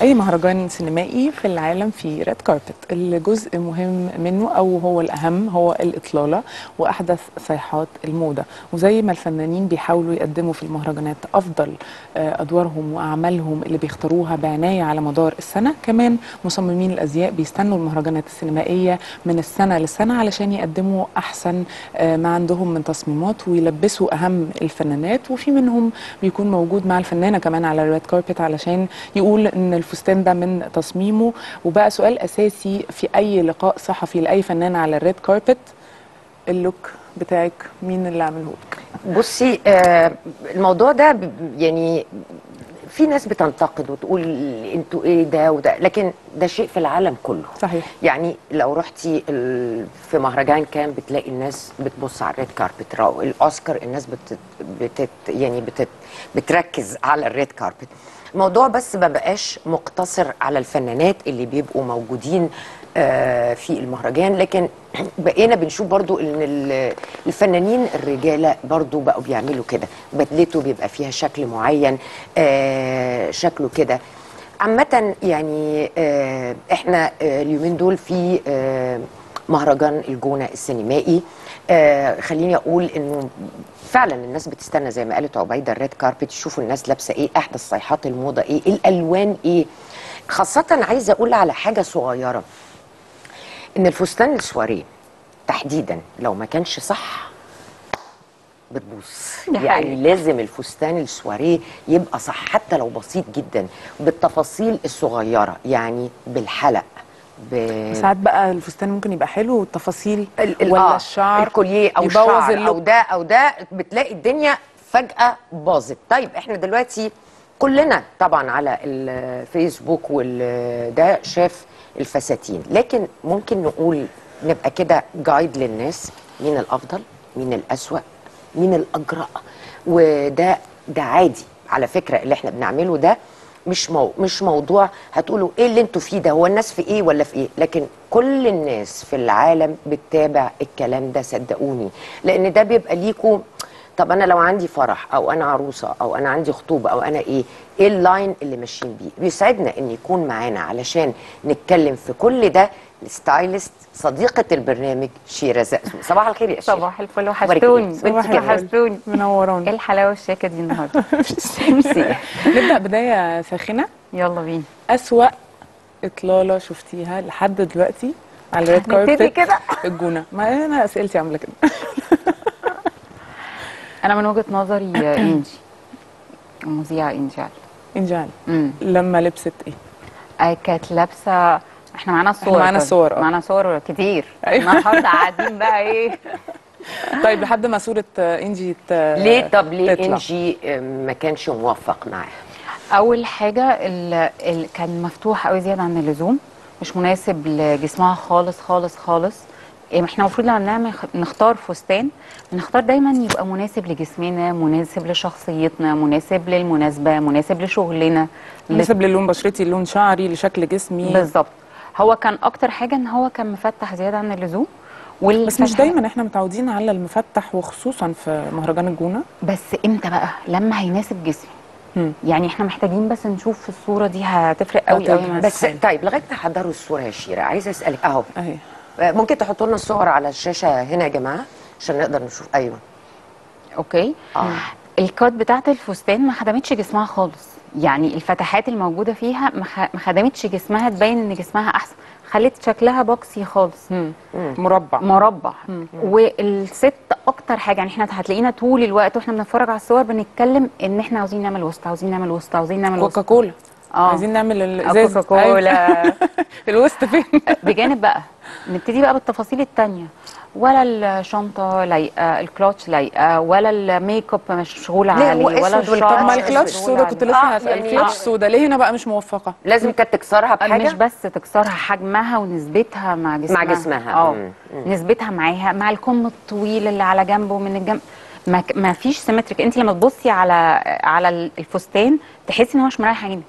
اي مهرجان سينمائي في العالم في ريد كاربت الجزء مهم منه او هو الاهم هو الاطلاله واحدث صيحات الموضه وزي ما الفنانين بيحاولوا يقدموا في المهرجانات افضل آه، ادوارهم واعمالهم اللي بيختاروها بعنايه على مدار السنه كمان مصممين الازياء بيستنوا المهرجانات السينمائيه من السنه للسنه علشان يقدموا احسن آه، ما عندهم من تصميمات ويلبسوا اهم الفنانات وفي منهم بيكون موجود مع الفنانه كمان على الريد كاربت علشان يقول ان الفستان ده من تصميمه وبقى سؤال اساسي في اي لقاء صحفي لاي فنان على الريد كاربت اللوك بتاعك مين اللي عمله لك بصي آه الموضوع ده ب- يعني في ناس بتنتقد وتقول انتوا ايه ده وده لكن ده شيء في العالم كله صحيح يعني لو رحتي ال- في مهرجان كان بتلاقي الناس بتبص على الريد كاربت راو- الاوسكار الناس بتت بتت يعني بتت بتركز على الريد كاربت الموضوع بس ما بقاش مقتصر على الفنانات اللي بيبقوا موجودين آه، في المهرجان لكن بقينا بنشوف برضو ان ال- الفنانين الرجاله برضو بقوا بيعملوا كده بدلته بيبقى فيها شكل معين آه، شكله كده عامة يعني آه، احنا آه، اليومين دول في آه، مهرجان الجونة السينمائي آه، خليني اقول انه فعلا الناس بتستنى زي ما قالت عبيده الريد كاربت يشوفوا الناس لابسه ايه احدث صيحات الموضه ايه الالوان ايه خاصه عايزه اقول على حاجه صغيره ان الفستان السواريه تحديدا لو ما كانش صح بتبوظ دي يعني حقيقة. لازم الفستان السواريه يبقى صح حتى لو بسيط جدا بالتفاصيل الصغيره يعني بالحلق ب... ساعات بقى الفستان ممكن يبقى حلو والتفاصيل ال- ولا آه، الشعر الكوليه او يبوظ الشعر او اللوك. ده او ده بتلاقي الدنيا فجاه باظت طيب احنا دلوقتي كلنا طبعا على الفيسبوك وده شاف الفساتين لكن ممكن نقول نبقى كده جايد للناس مين الافضل مين الاسوا مين الاجرأ وده ده عادي على فكره اللي احنا بنعمله ده مش مو مش موضوع هتقولوا ايه اللي انتوا فيه ده هو الناس في ايه ولا في ايه لكن كل الناس في العالم بتتابع الكلام ده صدقوني لان ده بيبقى ليكوا طب انا لو عندي فرح او انا عروسه او انا عندي خطوبه او انا ايه ايه اللاين اللي ماشيين بيه بيسعدنا ان يكون معانا علشان نتكلم في كل ده الستايلست صديقه البرنامج شيرة زقزو صباح الخير يا شيرة صباح الفل أخبارك إيه؟ وحشتوني وانت كمان. وحشتوني منوراني ايه الحلاوه الشياكه دي النهارده نبدا بدايه ساخنه يلا بينا اسوا اطلاله شفتيها لحد دلوقتي على الريد هنبتدي كاربت كده؟ الجونه ما انا اسئلتي عامله كده انا من وجهه نظري انجي مذيعه انجي علي انجي علي امم لما لبست ايه آه، كانت لابسه احنا معانا الصور معانا طيب. الصور، اه. معانا صور كتير أيوة. النهارده قاعدين بقى ايه طيب لحد ما صوره آه، انجي ت- ليه طب ليه تطلع. انجي آه، ما كانش موفق معاها اول حاجه ال... ال... كان مفتوح قوي زياده عن اللزوم مش مناسب لجسمها خالص خالص خالص إيه، احنا المفروض لما نعمل نختار فستان نختار دايما يبقى مناسب لجسمنا مناسب لشخصيتنا مناسب للمناسبه مناسب لشغلنا مناسب للون بشرتي لون شعري لشكل جسمي بالظبط هو كان اكتر حاجه ان هو كان مفتح زياده عن اللزوم بس مش دايما احنا متعودين على المفتح وخصوصا في مهرجان الجونه بس امتى بقى لما هيناسب جسمي يعني احنا محتاجين بس نشوف في الصوره دي هتفرق قوي قوي مع بس الستايل. طيب لغايه ما حضروا الصوره يا شيره عايزه اسالك اهو اهي آه، ممكن تحطوا لنا الصور على الشاشه هنا يا جماعه عشان نقدر نشوف ايوه اوكي آه. الكات بتاعت الفستان ما خدمتش جسمها خالص يعني الفتحات الموجوده فيها ما خ- ما خدمتش جسمها تبين ان جسمها احسن خلت شكلها بوكسي خالص مربع مربع والست اكتر حاجه يعني احنا هتلاقينا طول الوقت واحنا بنتفرج على الصور بنتكلم ان احنا عاوزين نعمل وسط عاوزين نعمل وسط عاوزين نعمل وسط كوكاكولا اه عايزين نعمل آه، الازاز كوكاكولا أيوة. الوسط فين بجانب بقى نبتدي بقى بالتفاصيل التانية ولا الشنطة لايقة الكلاتش لايقة ولا الميك اب مشغول ليه عليه هو ولا أسود الشعر طب ما الكلاتش مشغول سودا كنت عليه. لسه آه، هسأل يعني كلاتش آه. سودا ليه هنا بقى مش موفقه لازم كانت تكسرها بحاجه مش بس تكسرها حجمها ونسبتها مع جسمها جسمها. اه مم. مم. نسبتها معاها مع الكم الطويل اللي على جنبه من الجنب ما, ك- ما فيش سيمتريك انت لما تبصي على على الفستان تحسي ان هو مش مريح عينك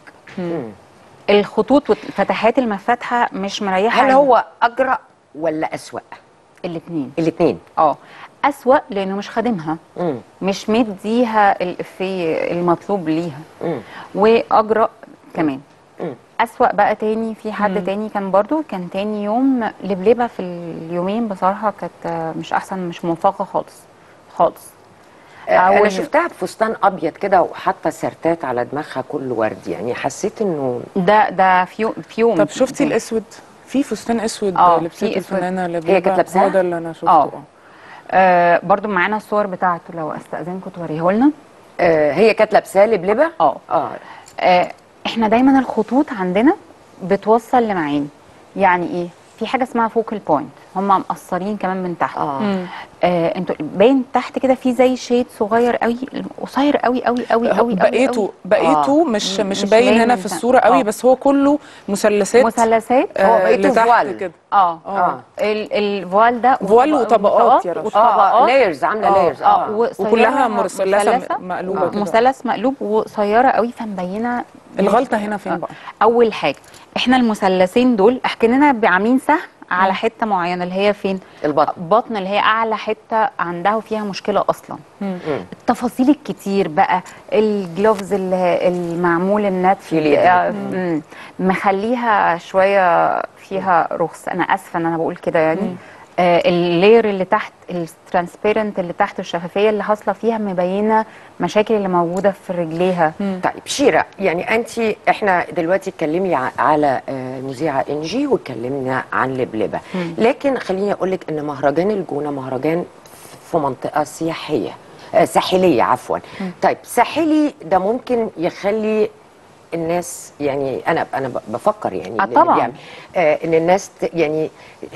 الخطوط والفتحات المفاتحه مش مريحه هل عينك. هو اجرأ ولا اسوأ الاثنين الاثنين اه اسوأ لانه مش خادمها مم. مش مديها الافيه المطلوب ليها مم. واجرأ كمان اسوأ بقى تاني في حد مم. تاني كان برضو كان تاني يوم لبلبه في اليومين بصراحه كانت آه، مش احسن مش موفقه خالص خالص انا أول- شفتها بفستان ابيض كده وحاطه سرتات على دماغها كله ورد يعني حسيت انه ده ده في يوم في يوم طب شفتي الاسود في فستان اسود اه لبسته في اسود الفنانه لبلبة هي كانت لابساه هو ده اللي انا شفته اه آه، برضو معانا الصور بتاعته لو استاذنكم توريه لنا آه هي كانت لابساه لبلبه اه اه آه، احنا دايما الخطوط عندنا بتوصل لمعاني يعني ايه في حاجه اسمها فوكال بوينت هم مقصرين كمان من تحت اه, آه انتوا باين تحت كده في زي شيد صغير قوي قصير قوي قوي قوي قوي بقيته بقيته مش م- مش باين هنا من في تحت. الصوره قوي آه. بس هو كله مثلثات مثلثات آه، لتحت كده اه آه. ال- الفوال ده فوال وطبقات يا رشا. وطبقات آه، layers، عاملة layers، آه. وقصيرة وكلها مثلثة مقلوبة آه، كده. مثلث مقلوب وقصيره قوي فمبينه الغلطه هنا فين آه. بقى اول حاجه احنا المثلثين دول احكننا عاملين سهم على حته معينه اللي هي فين البطن البطن اللي هي اعلى حته عندها وفيها مشكله اصلا التفاصيل الكتير بقى الجلوفز اللي المعمول النت في اليد. آه، مم. مم. مخليها شويه فيها رخص انا اسفه ان انا بقول كده يعني آه اللير اللي تحت الترانسبيرنت اللي تحت الشفافيه اللي حاصله فيها مبينه مشاكل اللي موجوده في رجليها طيب شيرة يعني انت احنا دلوقتي اتكلمي ع- على آه، المذيعه انجي واتكلمنا عن لبلبه مم. لكن خليني اقول لك ان مهرجان الجونه مهرجان في منطقه سياحيه آه، ساحليه عفوا طيب ساحلي ده ممكن يخلي الناس يعني انا انا ب- بفكر يعني آه اللي طبعاً. بيعمل- آه ان الناس ت- يعني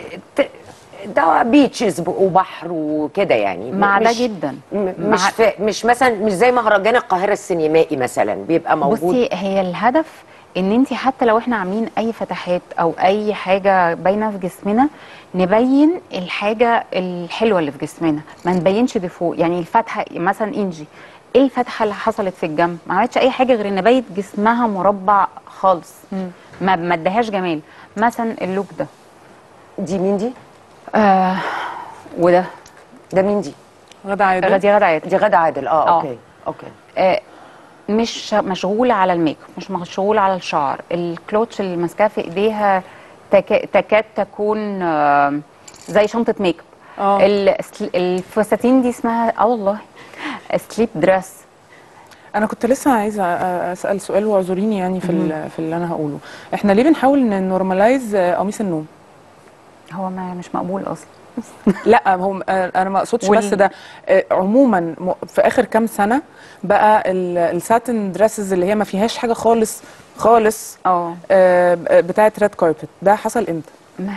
ت- ده بيتشز وبحر وكده يعني مع ده مش- جدا م- مش مع- في مش مثلا مش زي مهرجان القاهره السينمائي مثلا بيبقى موجود بصي هي الهدف ان انت حتى لو احنا عاملين اي فتحات او اي حاجه باينه في جسمنا نبين الحاجه الحلوه اللي في جسمنا ما نبينش ديفو يعني الفتحه مثلا انجي ايه الفتحه اللي حصلت في الجنب ما عملتش اي حاجه غير ان بيت جسمها مربع خالص ما ما ادهاش جمال مثلا اللوك ده دي مين دي آه وده ده مين دي غدا عادل دي غدا عادل دي غدا عادل اه اوكي اوكي آه مش مشغولة على الميك اب مش مشغولة على الشعر الكلوتش اللي ماسكاها في ايديها تكا- تكاد تكون آه زي شنطة ميك اب آه. السل- الفساتين دي اسمها اه والله سليب دريس انا كنت لسه عايزه أ- اسال سؤال واعذريني يعني في ال- في اللي انا هقوله احنا ليه بنحاول نورماليز قميص النوم هو ما مش مقبول اصلا لا هو آه، انا ما اقصدش وال- بس ده آه، عموما م- في اخر كام سنه بقى ال- الساتن دريسز اللي هي ما فيهاش حاجه خالص خالص اه بتاعه ريد كاربت ده حصل امتى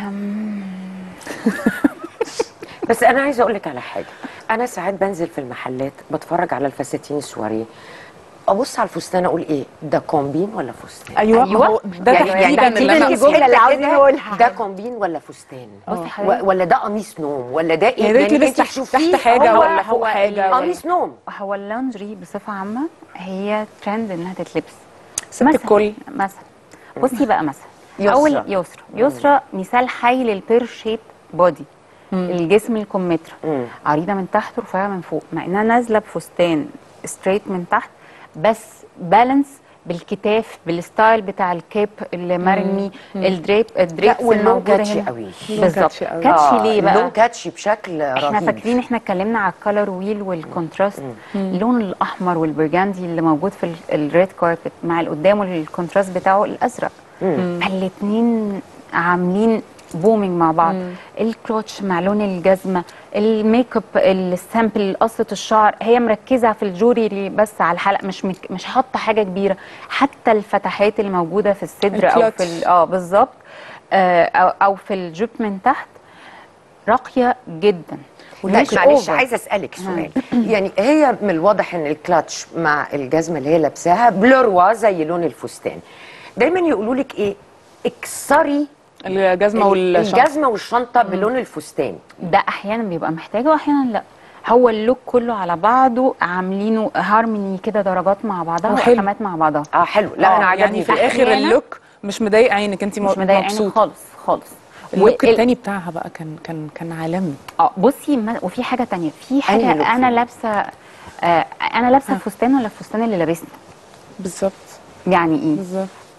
بس انا عايزه اقول لك على حاجه انا ساعات بنزل في المحلات بتفرج على الفساتين السواريه ابص على الفستان اقول ايه ده كومبين ولا فستان أيوة، ما هو ده يعني يعني تحديداً اللي أنا تيجي أقصده. الجمله اللي عاوزين عاوزين نقولها. ده كومبين ولا فستان بصي و- حضرتك- ولا ده قميص نوم ولا ده ايه يعني ده يتلبس انت تحت- تشوفيه تحت حاجة هو- ولا فوق هو حاجة ولا- قميص نوم هو اللانجري بصفة عامة هي ترند انها تتلبس ست الكل مثلا بصي بقى مثلا يسرى. اول يسرى يسرى مثال حي للبير شيب بودي الجسم الكمثرى عريضه من تحت ورفيعه من فوق مع انها نازله بفستان ستريت من تحت بس بالانس بالكتاف بالستايل بتاع الكيب اللي مرمي مم. الدريب لا الدريبس واللون الموجوده كاتشي هنا قوي بالظبط كاتشي ليه بقى اللون كاتشي بشكل احنا رهيب فاكرين احنا اتكلمنا على الكالر ويل والكونتراست اللون الاحمر والبرجاندي اللي موجود في الريد كاربت مع القدام والكونتراست بتاعه الازرق مم. فالاتنين عاملين بومينج مع بعض مم. الكلوتش مع لون الجزمه الميك اب السامبل قصه الشعر هي مركزه في الجوري بس على الحلقه مش مك... مش حاطه حاجه كبيره حتى الفتحات اللي موجوده في الصدر او في الكلوتش. ال- اه بالظبط آه او او في الجيب من تحت راقيه جدا طيب مش معلش over. عايزه اسالك سؤال يعني هي من الواضح ان الكلاتش مع الجزمه اللي هي لابساها بلوروا زي لون الفستان دايما يقولوا لك ايه اكسري الجزمه والشنطه الجزمه والشنطه بلون الفستان ده احيانا بيبقى محتاجه واحيانا لا هو اللوك كله على بعضه عاملينه هارموني كده درجات مع بعضها هو حلو. وخامات مع بعضها اه حلو لا آه، انا عجبني يعني في الاخر أحياناً اللوك مش مضايق عينك انت مش مضايق عينك مبسوطه خالص خالص اللوك وال- التاني بتاعها بقى كان كان كان عالمي اه بصي ما وفي حاجه تانية في أنهي حاجه لوك انا فيه؟ لابسه آه انا لابسه الفستان ولا الفستان اللي لابسني بالظبط يعني ايه بالظبط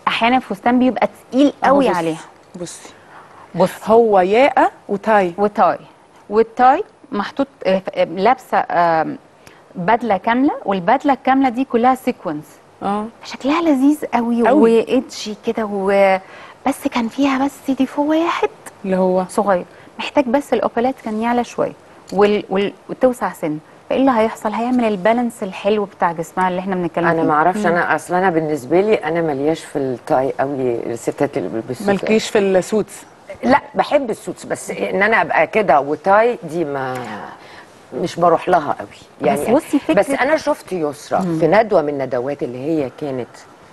احيانا الفستان بيبقى تقيل أهو قوي بص- عليها بصي بص هو ياقه وتاي وتاي والتاي محطوط آه، آه، لابسه آه، بدله كامله والبدله الكامله دي كلها سيكونس اه شكلها لذيذ قوي قوي. وايدجي كده و... بس كان فيها بس ديفو واحد اللي هو صغير محتاج بس الاوبالات كان يعلى شويه وال... وال... وتوسع سن فايه اللي هيحصل هيعمل البالانس الحلو بتاع جسمها اللي احنا بنتكلم انا فيه. ما اعرفش انا اصلا انا بالنسبه لي انا ملياش في التاي قوي الستات اللي بيلبسوا تاي. مالكيش في السوتس لا بحب السوتس بس ان انا ابقى كده وتاي دي ما مش بروح لها قوي يعني بس بصي فكرة- بس انا شفت يسرا مم. في ندوه من الندوات اللي هي كانت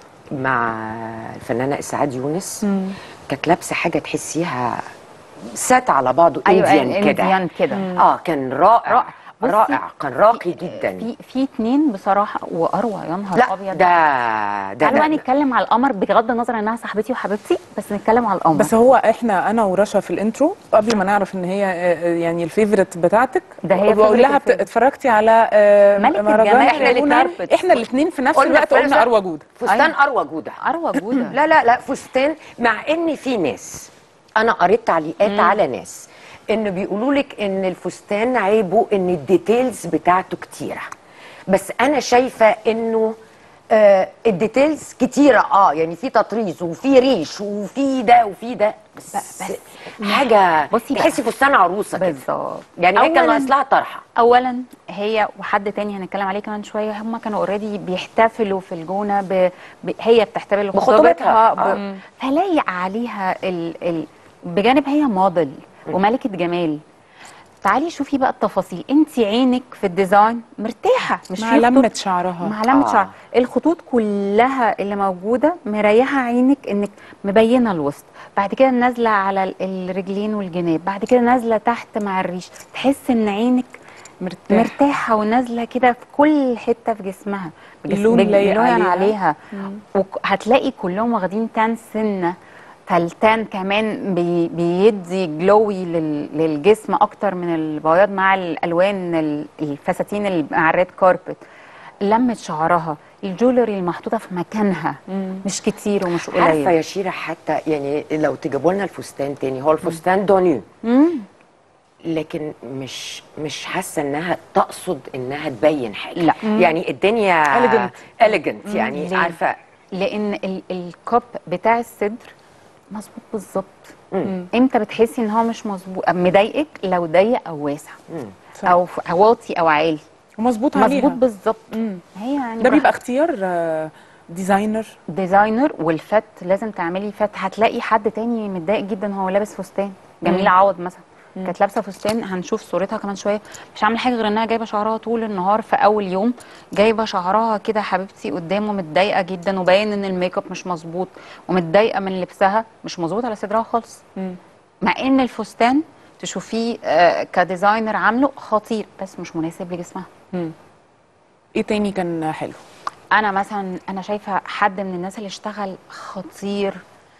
مع الفنانه اسعاد يونس كانت لابسه حاجه تحسيها سات على بعضه أيوة، انديان كده إنديان كده. اه كان رائع رائع. بصي، رائع كان راقي جدا في في اتنين بصراحه واروع يا نهار لا ابيض ده ده, تعالوا بقى ده نتكلم على القمر بغض النظر انها صاحبتي وحبيبتي بس نتكلم على القمر بس هو احنا انا ورشا في الانترو قبل ما نعرف ان هي آه، يعني الفيفورت بتاعتك ده هي بقول favorite لها بت- الفيفورت. اتفرجتي على آه، ملكة مهرجان جمال إحنا الاتنين- الكاربت. احنا الاثنين في نفس قلنا الوقت في قلنا اروى جوده فستان اروى جوده اروى جوده لا لا لا فستان مع ان في ناس انا قريت تعليقات مم. على ناس ان بيقولوا لك ان الفستان عيبه ان الديتيلز بتاعته كتيره بس انا شايفه انه آه الديتيلز كتيره اه يعني في تطريز وفي ريش وفي ده وفي ده بس, بس حاجه بصي بقى. تحسي فستان عروسه كده بالظبط يعني هي كان أولاً- ناقص لها طرحه اولا هي وحد تاني هنتكلم عليه كمان شويه هم كانوا اوريدي بيحتفلوا في الجونه ب... ب... هي بتحتفل بخطوبتها. ب... آه. فلايق عليها ال... ال... بجانب هي موديل وملكه جمال تعالي شوفي بقى التفاصيل انت عينك في الديزاين مرتاحه مش مع في لمة خطوط- شعرها. مع لمة آه. شعر الخطوط كلها اللي موجوده مريحه عينك انك مبينه الوسط بعد كده نازله على ال- الرجلين والجناب بعد كده نازله تحت مع الريش تحس ان عينك مرتاح. مرتاحه ونازله كده في كل حته في جسمها بجس- اللون بج- لايق بلون عليها. عليها مم. وهتلاقي كلهم واخدين تان سنه فالتان كمان بي بيدي جلوي لل للجسم اكتر من البياض مع الالوان ال- الفساتين اللي مع الريد كاربت لمة شعرها الجولري المحطوطه في مكانها مش كتير ومش قليل عارفه يا شيره حتى يعني لو تجيبوا لنا الفستان تاني هو الفستان دونيو مم. لكن مش مش حاسه انها تقصد انها تبين حاجه لا. يعني الدنيا Elegant. اليجنت مم. يعني ليه؟ عارفه لان ال- الكوب بتاع الصدر مظبوط بالظبط مم. امتى بتحسي ان هو مش مظبوط مضايقك لو ضيق او واسع صح. او ف- أو واطي او عالي ومظبوط عليها مظبوط بالظبط هي يعني ده بيبقى براحتك. اختيار آه، ديزاينر ديزاينر والفت لازم تعملي فت هتلاقي حد تاني متضايق جدا وهو لابس فستان جميله مم. عوض مثلا كانت لابسه فستان هنشوف صورتها كمان شويه مش عامله حاجه غير انها جايبه شعرها طول النهار في اول يوم جايبه شعرها كده حبيبتي قدامه متضايقه جدا وباين ان الميك اب مش مظبوط ومتضايقه من لبسها مش مظبوط على صدرها خالص مع ان الفستان تشوفيه آه، كديزاينر عامله خطير بس مش مناسب لجسمها ايه تاني كان حلو انا مثلا انا شايفه حد من الناس اللي اشتغل خطير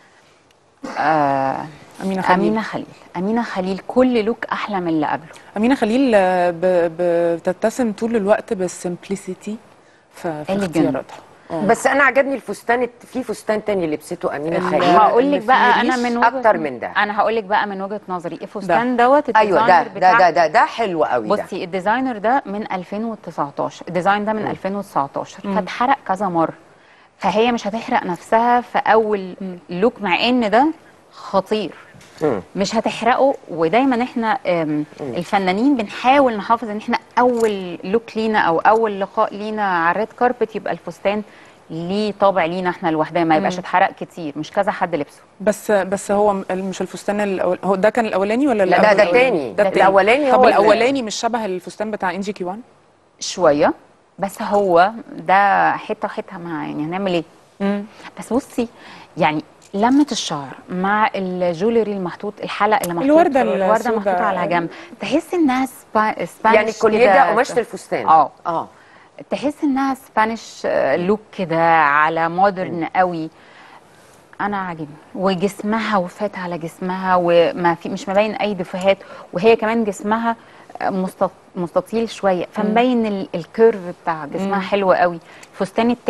آه أمينة خليل. امينه خليل امينه خليل كل لوك احلى من اللي قبله امينه خليل آه، ب- بتتسم طول الوقت بالسمبلسيتي في في Elegant. اختياراتها آه. بس انا عجبني الفستان في فستان تاني لبسته امينه ال- خليل هقول لك اللي بقى فيه انا ريش من وجهه اكتر من ده انا هقول لك بقى من وجهه نظري الفستان دوت ايوه ده الديزاينر ده بتاع ده ده, ده حلو قوي ده بصي الديزاينر ده من 2019 الديزاين ده من 2019 مم. فاتحرق كذا مره فهي مش هتحرق نفسها في اول لوك مع ان ده خطير مش هتحرقه ودايما احنا آم، الفنانين بنحاول نحافظ ان احنا اول لوك لينا او اول لقاء لينا على الريد كاربت يبقى الفستان ليه طابع لينا احنا لوحدنا ما يبقاش مم. اتحرق كتير مش كذا حد لبسه بس بس هو م- مش الفستان الأول هو ده كان الاولاني ولا لا، ده- الأول- ده الأولاني؟ تاني. ده ده التاني. الأولاني طب هو اللي- الاولاني مش شبه الفستان بتاع انجي كيوان شويه بس هو ده حته حته مع يعني هنعمل ايه بس بصي يعني لمة الشعر مع الجولري المحطوط الحلق اللي محطوط الوردة الوردة السوداء. محطوطة على جنب تحس انها سبا... سبانيش يعني الكوليه كده. ده قماشة الفستان. اه اه تحس انها سبانيش آه، لوك كده على مودرن قوي انا عاجبني وجسمها وفات على جسمها وما في مش مبين اي دفوهات وهي كمان جسمها آه، مستط- مستطيل شويه فمبين ال- الكيرف بتاع جسمها مم. حلو قوي الفستان التاني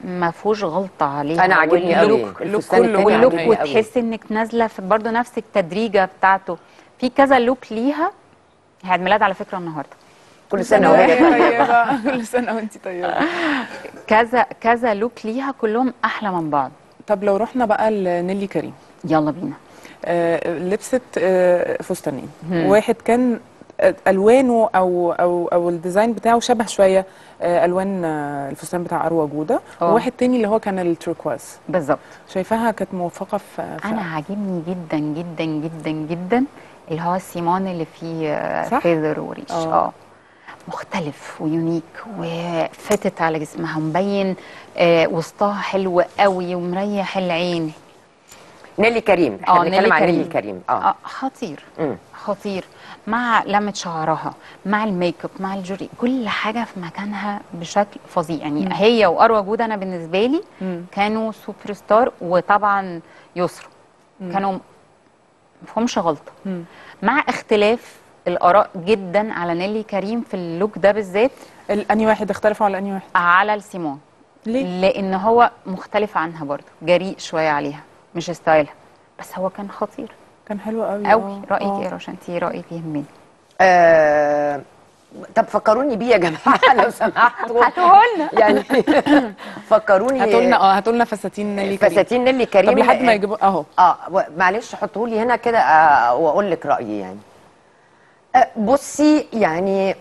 ما فيهوش غلطه عليها أنا عاجبني قوي. واللوك الفستان التاني واللوك عاجبني قوي. وتحس انك نازله في برضه نفس التدريجه بتاعته في كذا لوك ليها عيد ميلاد على فكره النهارده كل سنه وهي طيبه كل سنه وانت طيبه كذا كذا لوك ليها كلهم احلى من بعض طب لو رحنا بقى لنيلي كريم يلا بينا آه لبست آه فستانين مم. واحد كان آه، الوانه او او او الديزاين بتاعه شبه شويه آه الوان آه الفستان بتاع اروى جوده آه. وواحد تاني اللي هو كان التركواز بالظبط شايفاها كانت موفقه في في- انا عاجبني جدا جدا جدا جدا اللي هو السيمون اللي فيه آه، صح؟ فيذر وريش آه. اه مختلف ويونيك وفتت على جسمها ومبين آه وسطها حلو قوي ومريح العين نيلي كريم احنا اه بنتكلم عن نيلي كريم اه, اه خطير مم. خطير مع لمة شعرها مع الميك اب مع الجوري كل حاجة في مكانها بشكل فظيع يعني مم. هي وأروى جودة أنا بالنسبة لي مم. كانوا سوبر ستار وطبعا يسرا مم. كانوا مفهومش غلطة مم. مع اختلاف الآراء جدا على نيلي كريم في اللوك ده بالذات الاني واحد اختلفوا على اني واحد على السيمون ليه؟ لأن هو مختلف عنها برضه جريء شوية عليها مش ستايلها بس هو كان خطير كان حلو قوي قوي آه، رأيك آه. ايه يا رشا انت رأيك يهمني آه، طب فكروني بيه يا جماعه لو سمحتوا هاتوهولنا. يعني فكروني هاتوا لنا اه هاتوا لنا فساتين نيلي كريم فساتين نيلي كريم طب لحد ما يجيبوا اهو اه و- معلش حطوا لي هنا كده آه واقول لك رايي يعني آه بصي يعني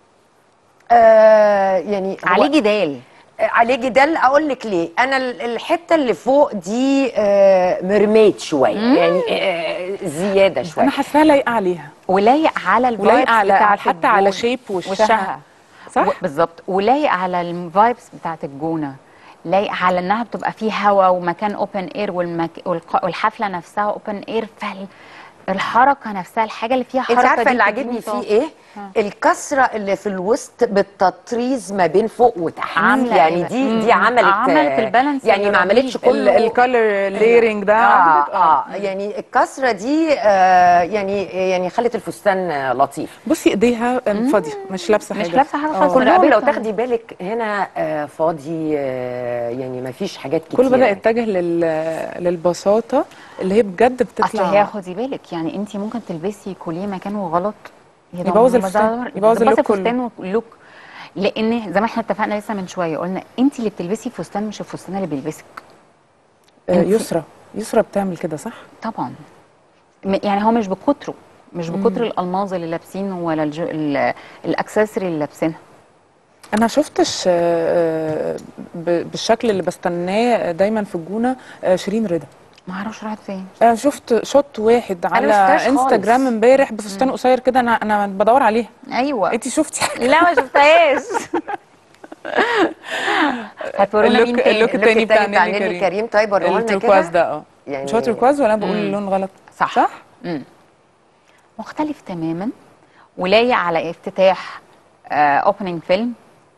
آه يعني هو- عليه جدال آه، عليه جدال اقول لك ليه انا ال- الحته اللي فوق دي آه مرميت شويه يعني آه زياده شويه انا حاساها لايقه عليها ولايق على الفايبس ولايقه على بتاعت حتى على الجونة. شيب وشها, وشها صح و- بالظبط ولايق على الفايبس بتاعت الجونه لايق على انها بتبقى فيه هوا ومكان اوبن اير والمك... والق... والحفله نفسها اوبن اير فالحركه نفسها الحاجه اللي فيها انت حركه عارفه دي اللي بتديني عاجبني فيه طاقة. ايه ها. الكسره اللي في الوسط بالتطريز ما بين فوق وتحت عاملة يعني إيه دي بقى؟ دي عملت عملت البالانس يعني ما اللي عملتش رهيب. كله الكالر ليرنج ده اه عملت- اه يعني الكسره دي آه يعني يعني خلت الفستان آه، لطيف بصي ايديها فاضيه مش لابسه مش حاجه لابسة حاجة آه. خالص. كلهم لو رقبتها. تاخدي بالك هنا آه فاضي آه يعني ما فيش حاجات كتير كله بدا يعني. يتجه لل... للبساطه اللي هي بجد اصل بتطلع هي خدي بالك يعني انت ممكن تلبسي كوليه مكانه غلط يا ده يبوظ ما- ما الفستان، ده- يبوظ يبوظ اللوك الفستان واللوك لان زي ما احنا اتفقنا لسه من شويه قلنا انت اللي بتلبسي فستان مش الفستان اللي بيلبسك آه انت- يسرى يسرى بتعمل كده صح طبعا م- يعني هو مش بكتره مش بكتر الالماظ اللي لابسينه ولا الج... ال- الاكسسوري اللي لابسينها انا شفتش آه، آه، ب- بالشكل اللي بستناه دايما في الجونه آه، شيرين رضا ما اعرفش راحت فين انا شفت شوت واحد ما على شفتهاش خالص. انستجرام امبارح بفستان قصير كده انا انا بدور عليها ايوه انت شفتي لا ما شفتهاش هتورونا مين اللوك تاني اللوك التاني بتاع نيلي كريم كريم طيب وريهولنا كده التركواز ده اه يعني مش هو تركواز ولا انا بقول مم. اللون غلط صح صح مم. مختلف تماما ولايق على افتتاح اوبننج فيلم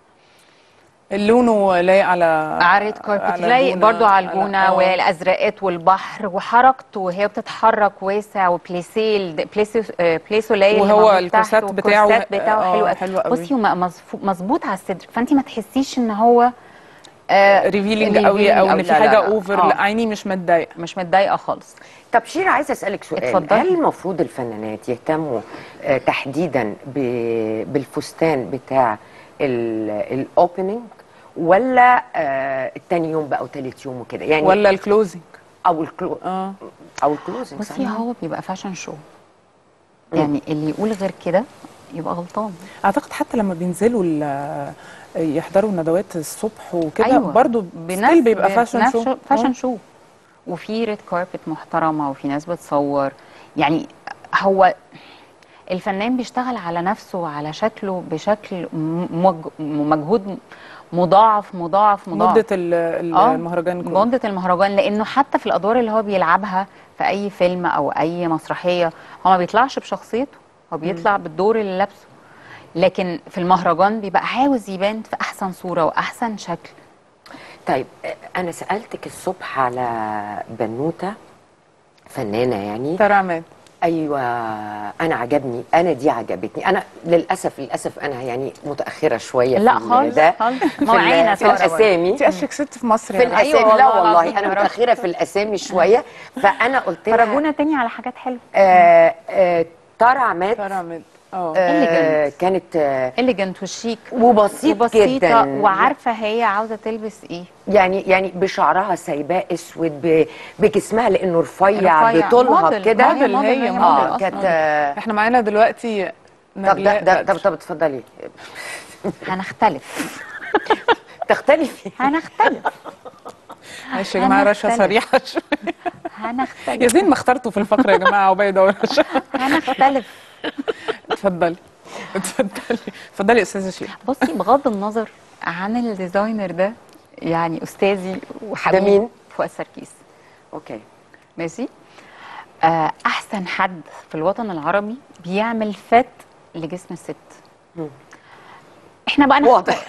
لونه لايق على على ريد كاربت على لايق الجونة، برضو على على- الجونه آه. والازرقات والبحر وحركته وهي بتتحرك واسع وبليسيه ال- بليسو آه، بليسو لايق اللي وهو موجود الكورسات تحته، بتاعه والكورسات بتاعه آه، حلو قوي. حلو قوي. بصي وم- مظفو- مظبوط على الصدر فانت ما تحسيش ان هو آه ريفيلينج revealing قوي او ان أوي. في لا، لا، حاجه لا. اوفر آه. لا عيني مش متضايقه مش متضايقه خالص طب شيرة عايزه اسالك سؤال اتفضلي. هل المفروض الفنانات يهتموا آه تحديدا ب- بالفستان بتاع الاوبننج ولا آه التاني يوم بقى وتالت يوم وكده يعني ولا الكلوزنج او الكلو اه او الكلوزنج بصي هو بيبقى فاشن شو يعني اللي يقول غير كده يبقى غلطان اعتقد حتى لما بينزلوا ال- يحضروا ندوات الصبح وكده أيوة. برضو ستيل بيبقى فاشن شو فاشن آه. شو وفي ريد كاربت محترمه وفي ناس بتصور يعني هو الفنان بيشتغل على نفسه وعلى شكله بشكل م- مج- مجهود مضاعف مضاعف مضاعف مده ال- ال- آه، المهرجان كله مدة المهرجان لأنه حتى في الأدوار اللي هو بيلعبها في أي فيلم أو أي مسرحية هو ما بيطلعش بشخصيته هو بيطلع بالدور اللي لابسه لكن في المهرجان بيبقى عاوز يبان في أحسن صورة وأحسن شكل طيب آه، انا سالتك الصبح على بنوته فنانه يعني ترى عماد ايوه انا عجبني انا دي عجبتني انا للاسف للاسف انا يعني متاخره شويه لا في ال- خالص، ده خالص. في ما وعينا ال- في سارة برضه. الاسامي انت اشك ست في مصر في يعني. الاسامي أيوة لا والله والله العظيم انا يا رب. متاخره في الاسامي شويه فانا قلت لها فرجونا تاني على حاجات حلوه آه آه تارا عماد تارا عماد اه آه كانت آه اليجنت وشيك وبسيط وبسيطة جدا وعارفه هي عاوزه تلبس ايه يعني يعني بشعرها سايباه اسود ب- بجسمها لانه رفيع, رفيع. بطولها موديل. كده موديل هي موديل اه أصلاً. كانت آه، احنا معانا دلوقتي طب ده, نجلاء ده بدر. طب طب اتفضلي هنختلف تختلفي هنختلف معلش يا جماعه رشا هنختلف. صريحه شويه هنختلف يا زين ما اخترتوا في الفقره يا جماعه عبيده ورشا هنختلف اتفضلي اتفضلي اتفضلي يا استاذه شيرين بصي بغض النظر عن الديزاينر ده يعني استاذي وحبيبي ده مين؟ فؤاد سركيس اوكي ماشي آه احسن حد في الوطن العربي بيعمل فت لجسم الست احنا بقى نختلف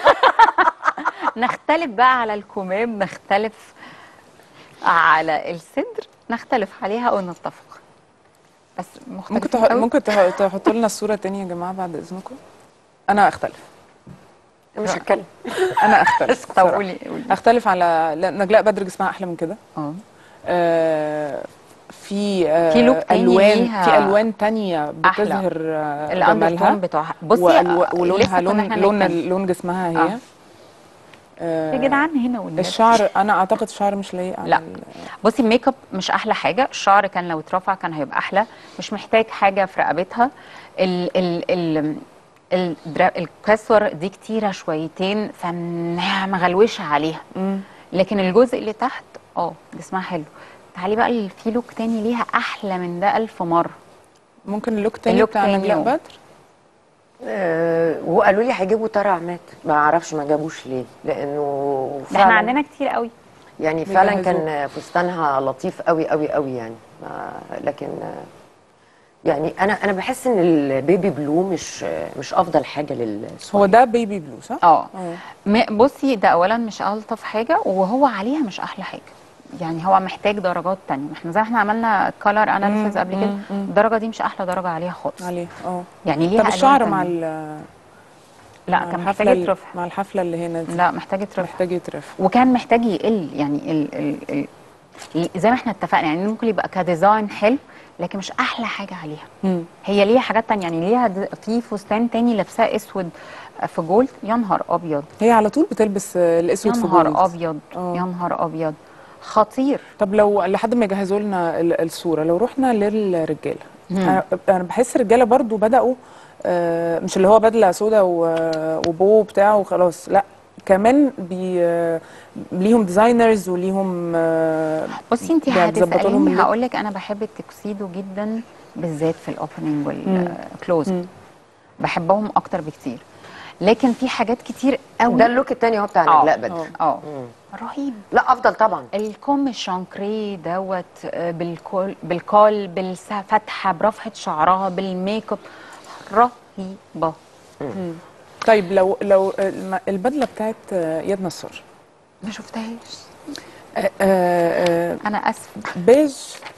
نختلف بقى على الكمام نختلف على الصدر نختلف عليها او نتفق بس ممكن مختلفين تح... قوي. ممكن تح... تحطوا لنا الصوره تاني يا جماعه بعد اذنكم انا اختلف مش هتكلم انا اختلف طب بصراحة. قولي قولي اختلف على لا، نجلاء بدر جسمها احلى من كده اه آه، في آه، في لوك تاني الوان ليها في الوان تانية أحلى. بتظهر آه، الاندر جمالها تون بتوعها بصي وألو- آه، ولونها لسه كنا لون إحنا لون بنتكلم. لون جسمها هي آه. آه، يا جدعان هنا والنبي الشعر انا اعتقد الشعر مش لايق على لا ال- بصي الميك اب مش احلى حاجه الشعر كان لو اترفع كان هيبقى احلى مش محتاج حاجه في رقبتها ال ال ال الدرا- الكسور دي كتيره شويتين فمغلوشه عليها لكن الجزء اللي تحت اه جسمها حلو تعالي بقى ال- في لوك تاني ليها احلى من ده ألف مره ممكن اللوك تاني اللوك بتاع تاني نجلاء و- بدر آه وقالوا لي هيجيبوا تارا عماد ما اعرفش ما جابوش ليه لانه ده احنا عندنا كتير قوي يعني فعلا بيجهزوه. كان فستانها لطيف قوي قوي قوي يعني ما لكن آه، يعني انا انا بحس ان البيبي بلو مش آه، مش افضل حاجه لل هو ده بيبي بلو صح؟ اه اه م- بصي ده اولا مش الطف حاجه وهو عليها مش احلى حاجه يعني هو محتاج درجات تانية احنا زي ما احنا عملنا كولر اناليسيز مم، قبل كده مم، مم. الدرجه دي مش احلى درجه عليها خالص عليه اه يعني ليها طب الشعر ألوان مع تانية. ال لا مع كان الحفلة محتاج ال- يترفع مع الحفله اللي هنا دي لا محتاج يترفع محتاج يترفع وكان محتاج يقل يعني ال ال ال زي ما احنا اتفقنا يعني ممكن يبقى كديزاين حلو لكن مش احلى حاجه عليها مم. هي ليها حاجات تانية يعني ليها د- في فستان تاني لابساه اسود في جولد يا نهار ابيض هي على طول بتلبس آه، يا الاسود في نهار جولد. ابيض آه. يا نهار ابيض خطير طب لو لحد ما يجهزوا لنا ال- الصوره لو رحنا للرجاله مم. انا أنا بحس الرجاله برضو بداوا آه، مش اللي هو بدله سودا و- وبو بتاعه وخلاص لا كمان بي آه، ليهم ديزاينرز وليهم آه، بصي انت بيظبطوا لهم هتساليني اللوك. هقول لك انا بحب التكسيدو جدا بالذات في الاوبننج والكلوز مم. بحبهم اكتر بكتير لكن في حاجات كتير قوي ده اللوك التاني هو بتاع آه، نجلاء بدر اه مم. رهيب لا افضل طبعا الكم الشانكري دوت آه، بالكول بالكول بالفتحه برفعه شعرها بالميك اب رهيبه مم. طيب لو لو الم- البدله بتاعت آه، اياد نصار ما شفتهاش آه، آه، انا اسفه بيج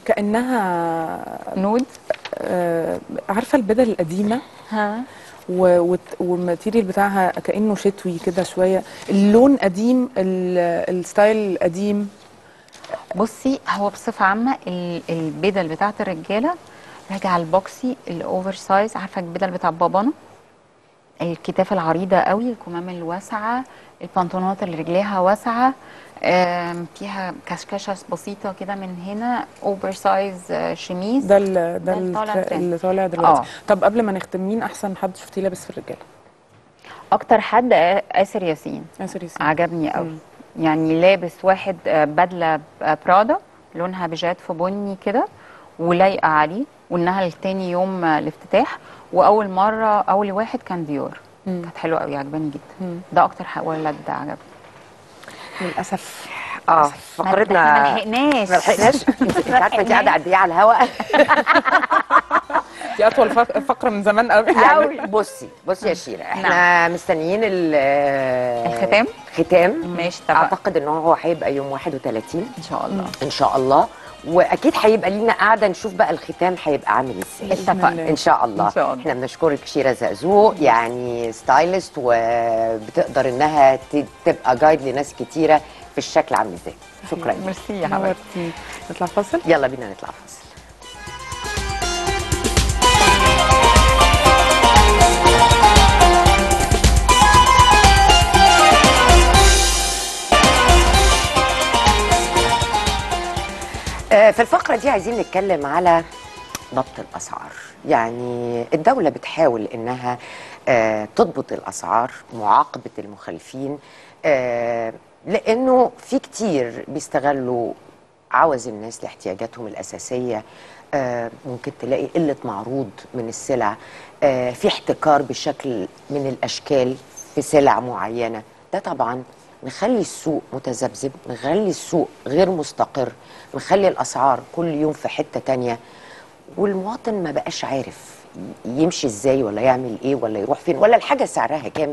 كانها نود آه، عارفه البدل القديمه ها و- وت- والماتيريال بتاعها كانه شتوي كده شويه اللون قديم ال- الستايل قديم بصي هو بصفه عامه ال- البدل بتاعت الرجاله راجعه البوكسي الاوفر سايز عارفه البدل بتاع بابانا الكتاف العريضه قوي الكمام الواسعه البنطلونات اللي رجليها واسعه آم، فيها كشكشه بسيطه كده من هنا اوفر سايز آه، شميز ده ال- ده ده اللي طالع الت- ترند. اللي طالع دلوقتي آه. طب قبل ما نختم مين احسن حد شفتيه لابس في الرجاله اكتر حد آه، آسر ياسين آسر ياسين عجبني قوي يعني لابس واحد آه، بدله آه، برادا لونها بيجات في بني كده ولايقه عليه وانها التاني يوم آه، الافتتاح واول مره اول واحد كان ديور مم. كانت حلوه قوي عجباني جدا مم. ده اكتر حق ولد ده عجبني للاسف اه ما فقرتنا لحقناش ما لحقناش انت عارفه انت قاعده قد ايه على الهواء دي اطول فق- فقره من زمان قوي يعني بصي بصي يا شيرة احنا مستنيين ال- الختام؟ ختام ماشي اتفقنا اعتقد ان هو هيبقى يوم 31 ان شاء الله ان شاء الله واكيد هيبقى لينا قاعده نشوف بقى الختام هيبقى عامل ازاي اتفقنا. ان شاء الله إن شاء الله. احنا بنشكرك شيرة زقزوق يعني ستايلست وبتقدر انها ت- تبقى جايد لناس كتيره في الشكل عامل ازاي شكرا ليك. ميرسي يا حبيبتي نورتي نطلع فاصل يلا بينا نطلع فاصل آه، في الفقرة دي عايزين نتكلم على ضبط الأسعار يعني الدولة بتحاول إنها آه، تضبط الأسعار معاقبة المخالفين آه، لأنه في كتير بيستغلوا عوز الناس لاحتياجاتهم الأساسية آه، ممكن تلاقي قلة معروض من السلع آه، في احتكار بشكل من الأشكال في سلع معينة ده طبعا مخلي السوق متذبذب مخلي السوق غير مستقر مخلي الأسعار كل يوم في حتة تانية والمواطن ما بقاش عارف يمشي ازاي ولا يعمل ايه ولا يروح فين ولا الحاجة سعرها كام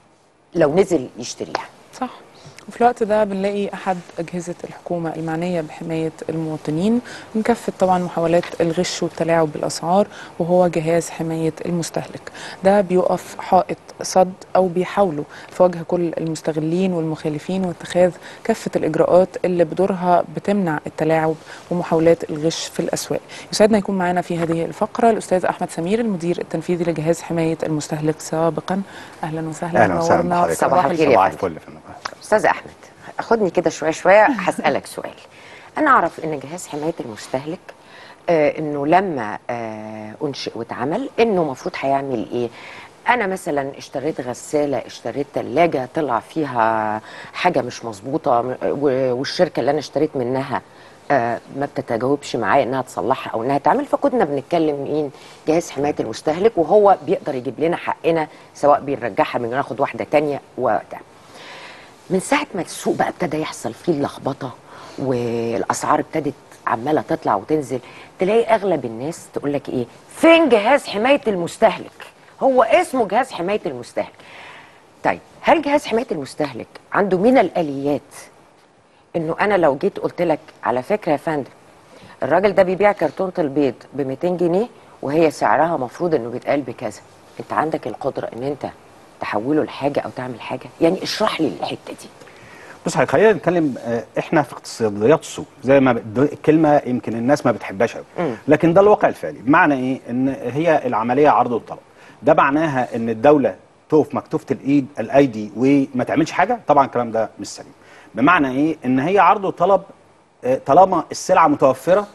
لو نزل يشتريها صح وفي الوقت ده بنلاقي أحد أجهزة الحكومة المعنية بحماية المواطنين من كافة طبعا محاولات الغش والتلاعب بالأسعار وهو جهاز حماية المستهلك ده بيقف حائط صد أو بيحاولوا في وجه كل المستغلين والمخالفين واتخاذ كافة الإجراءات اللي بدورها بتمنع التلاعب ومحاولات الغش في الأسواق يسعدنا يكون معنا في هذه الفقرة الأستاذ أحمد سمير المدير التنفيذي لجهاز حماية المستهلك سابقا أهلا وسهلا اهلا وسهلا نورنا بحضرتك صباح الخير يا صباح فندم. الفل يا فندم استاذ احمد خدني كده شويه شويه هسالك سؤال انا اعرف ان جهاز حمايه المستهلك آه انه لما آه انشئ واتعمل انه المفروض هيعمل ايه انا مثلا اشتريت غساله اشتريت ثلاجه طلع فيها حاجه مش مظبوطه م- و- والشركه اللي انا اشتريت منها آه ما بتتجاوبش معايا انها تصلحها او انها تعمل فكنا بنتكلم مين جهاز حمايه المستهلك وهو بيقدر يجيب لنا حقنا سواء بنرجعها من ناخد واحده تانية وده من ساعة ما السوق بقى ابتدى يحصل فيه اللخبطة والأسعار ابتدت عمالة تطلع وتنزل تلاقي أغلب الناس تقول لك إيه فين جهاز حماية المستهلك هو اسمه جهاز حماية المستهلك طيب هل جهاز حماية المستهلك عنده من الآليات إنه أنا لو جيت قلت لك على فكرة يا فندم الراجل ده بيبيع كرتونة البيض ب 200 جنيه وهي سعرها مفروض إنه بيتقال بكذا أنت عندك القدرة إن أنت تحوله لحاجة أو تعمل حاجة يعني اشرح لي الحتة دي بص حضرتك خلينا نتكلم آه، احنا في اقتصاديات السوق زي ما ب- الكلمه يمكن الناس ما بتحبهاش قوي مم. لكن ده الواقع الفعلي بمعنى ايه ان هي العمليه عرض وطلب ده معناها ان الدوله تقف مكتوفه الايد الايدي وما تعملش حاجه طبعا الكلام ده مش سليم بمعنى ايه ان هي عرض وطلب آه، طالما السلعه متوفره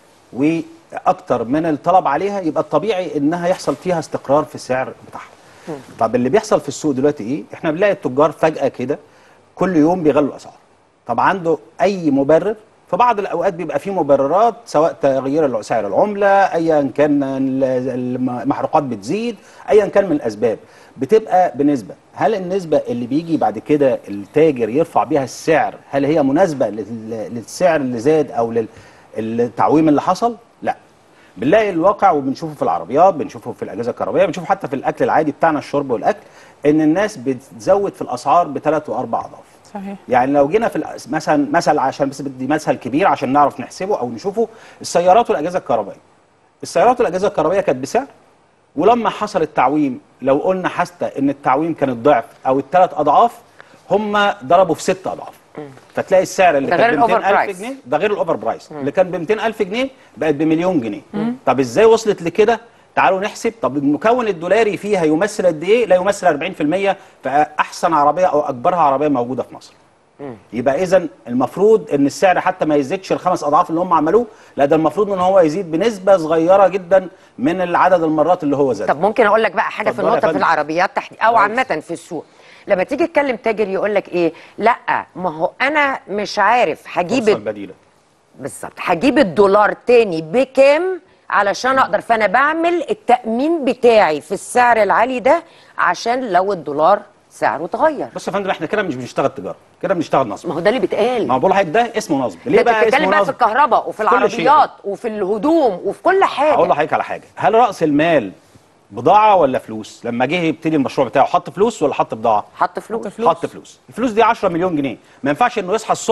واكتر من الطلب عليها يبقى الطبيعي انها يحصل فيها استقرار في السعر بتاعها طب اللي بيحصل في السوق دلوقتي ايه احنا بنلاقي التجار فجاه كده كل يوم بيغلوا الاسعار طب عنده اي مبرر في بعض الاوقات بيبقى فيه مبررات سواء تغيير الع- سعر العمله ايا كان ال- المحروقات بتزيد ايا كان من الاسباب بتبقى بنسبه هل النسبه اللي بيجي بعد كده التاجر يرفع بيها السعر هل هي مناسبه لل- للسعر اللي زاد او لل- التعويم اللي حصل لا بنلاقي الواقع وبنشوفه في العربيات بنشوفه في الاجهزه الكهربائيه بنشوفه حتى في الاكل العادي بتاعنا الشرب والاكل ان الناس بتزود في الاسعار بثلاث واربع اضعاف صحيح يعني لو جينا في الأس- مثلا مثل عشان بس بدي مثل كبير عشان نعرف نحسبه او نشوفه السيارات والاجهزه الكهربائيه السيارات والاجهزه الكهربائيه كانت بسعر ولما حصل التعويم لو قلنا حتى ان التعويم كان الضعف او الثلاث اضعاف هم ضربوا في ست اضعاف فتلاقي السعر اللي ده كان غير ب الأوفر 200000 برايس. جنيه ده غير الاوفر برايس اللي كان ب 200000 جنيه بقت بمليون جنيه مم. طب ازاي وصلت لكده تعالوا نحسب طب المكون الدولاري فيها يمثل قد ايه لا يمثل 40% فاحسن عربيه او اكبرها عربيه موجوده في مصر يبقى اذا المفروض ان السعر حتى ما يزيدش الخمس اضعاف اللي هم عملوه لا ده المفروض ان هو يزيد بنسبه صغيره جدا من العدد المرات اللي هو زاد طب ممكن اقول لك بقى حاجه في اتفضلي يا النقطه في فندم. العربيات تحت او عامه في السوق لما تيجي تكلم تاجر يقول لك ايه لا ما هو انا مش عارف هجيب فرصة بديله بالظبط هجيب الدولار تاني بكام علشان اقدر فانا بعمل التامين بتاعي في السعر العالي ده عشان لو الدولار سعره اتغير بص يا فندم احنا كده مش بنشتغل تجاره كده بنشتغل نصب ما هو ده اللي بيتقال ما هو بقول لحضرتك ده اسمه نصب ده ليه انت بقى بتتكلم اسمه بقى في نصب الكهرباء وفي كل شيء. العربيات وفي الهدوم وفي كل حاجه هقول لحضرتك على حاجه هل راس المال بضاعه ولا فلوس لما جه يبتدي المشروع بتاعه حط فلوس ولا حط بضاعه حط فلوس حط فلوس الفلوس دي 10 مليون جنيه ما ينفعش انه يصحى الصبح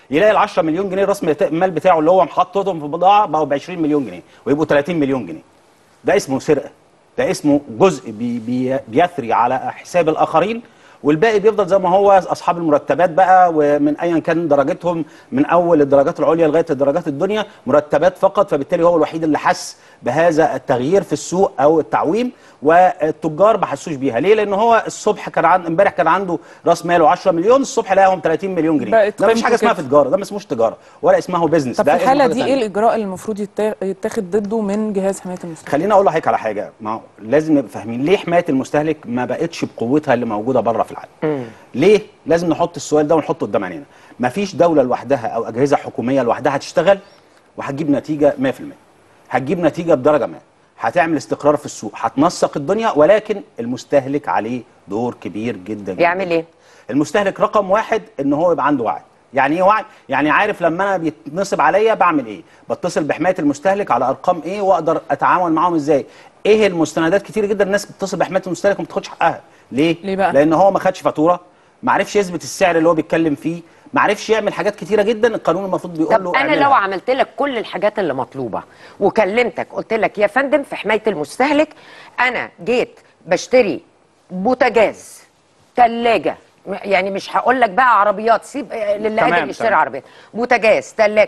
يلاقي ال 10 مليون جنيه راس المال بتاعه اللي هو محطتهم في بضاعه بقوا ب 20 مليون جنيه ويبقوا 30 مليون جنيه ده اسمه سرقه ده اسمه جزء بي بي بيثري على حساب الاخرين والباقي بيفضل زي ما هو اصحاب المرتبات بقى ومن ايا كان درجتهم من اول الدرجات العليا لغايه الدرجات الدنيا مرتبات فقط فبالتالي هو الوحيد اللي حس بهذا التغيير في السوق او التعويم والتجار ما حسوش بيها ليه لان هو الصبح كان عند امبارح كان عنده راس ماله 10 مليون الصبح لقاهم 30 مليون جنيه بقت ده مش قيمته حاجه اسمها كده. في تجاره ده ما اسموش تجاره ولا اسمه بيزنس طب ده في اسمه الحاله حاجة دي تانية. ايه الاجراء اللي المفروض يتا- يتاخد ضده من جهاز حمايه المستهلك خليني اقول لحضرتك على حاجه ما هو لازم نبقى فاهمين ليه حمايه المستهلك ما بقتش بقوتها اللي موجوده بره في العالم ليه لازم نحط السؤال ده ونحطه قدام عينينا مفيش دوله لوحدها او اجهزه حكوميه لوحدها هتشتغل وهتجيب نتيجه 100% هتجيب نتيجه بدرجه ما هتعمل استقرار في السوق هتنسق الدنيا ولكن المستهلك عليه دور كبير جدا جدا يعمل ايه المستهلك رقم واحد ان هو يبقى عنده وعي يعني ايه وعي يعني عارف لما انا بيتنصب عليا بعمل ايه بتصل بحمايه المستهلك على ارقام ايه واقدر اتعامل معاهم ازاي ايه المستندات كتير جدا الناس بتتصل بحمايه المستهلك وما بتاخدش حقها ليه ليه بقى؟ لان هو ما خدش فاتوره ما عرفش يثبت السعر اللي هو بيتكلم فيه ما عرفش يعمل حاجات كتيره جدا القانون المفروض بيقول له طب انا اعملها. لو عملت لك كل الحاجات اللي مطلوبه وكلمتك قلت لك يا فندم في حمايه المستهلك انا جيت بشتري بوتاجاز ثلاجه يعني مش هقول لك بقى عربيات سيب للي تمام، قادر يشتري تمام. عربيات بوتاجاز ثلاجه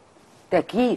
تكييف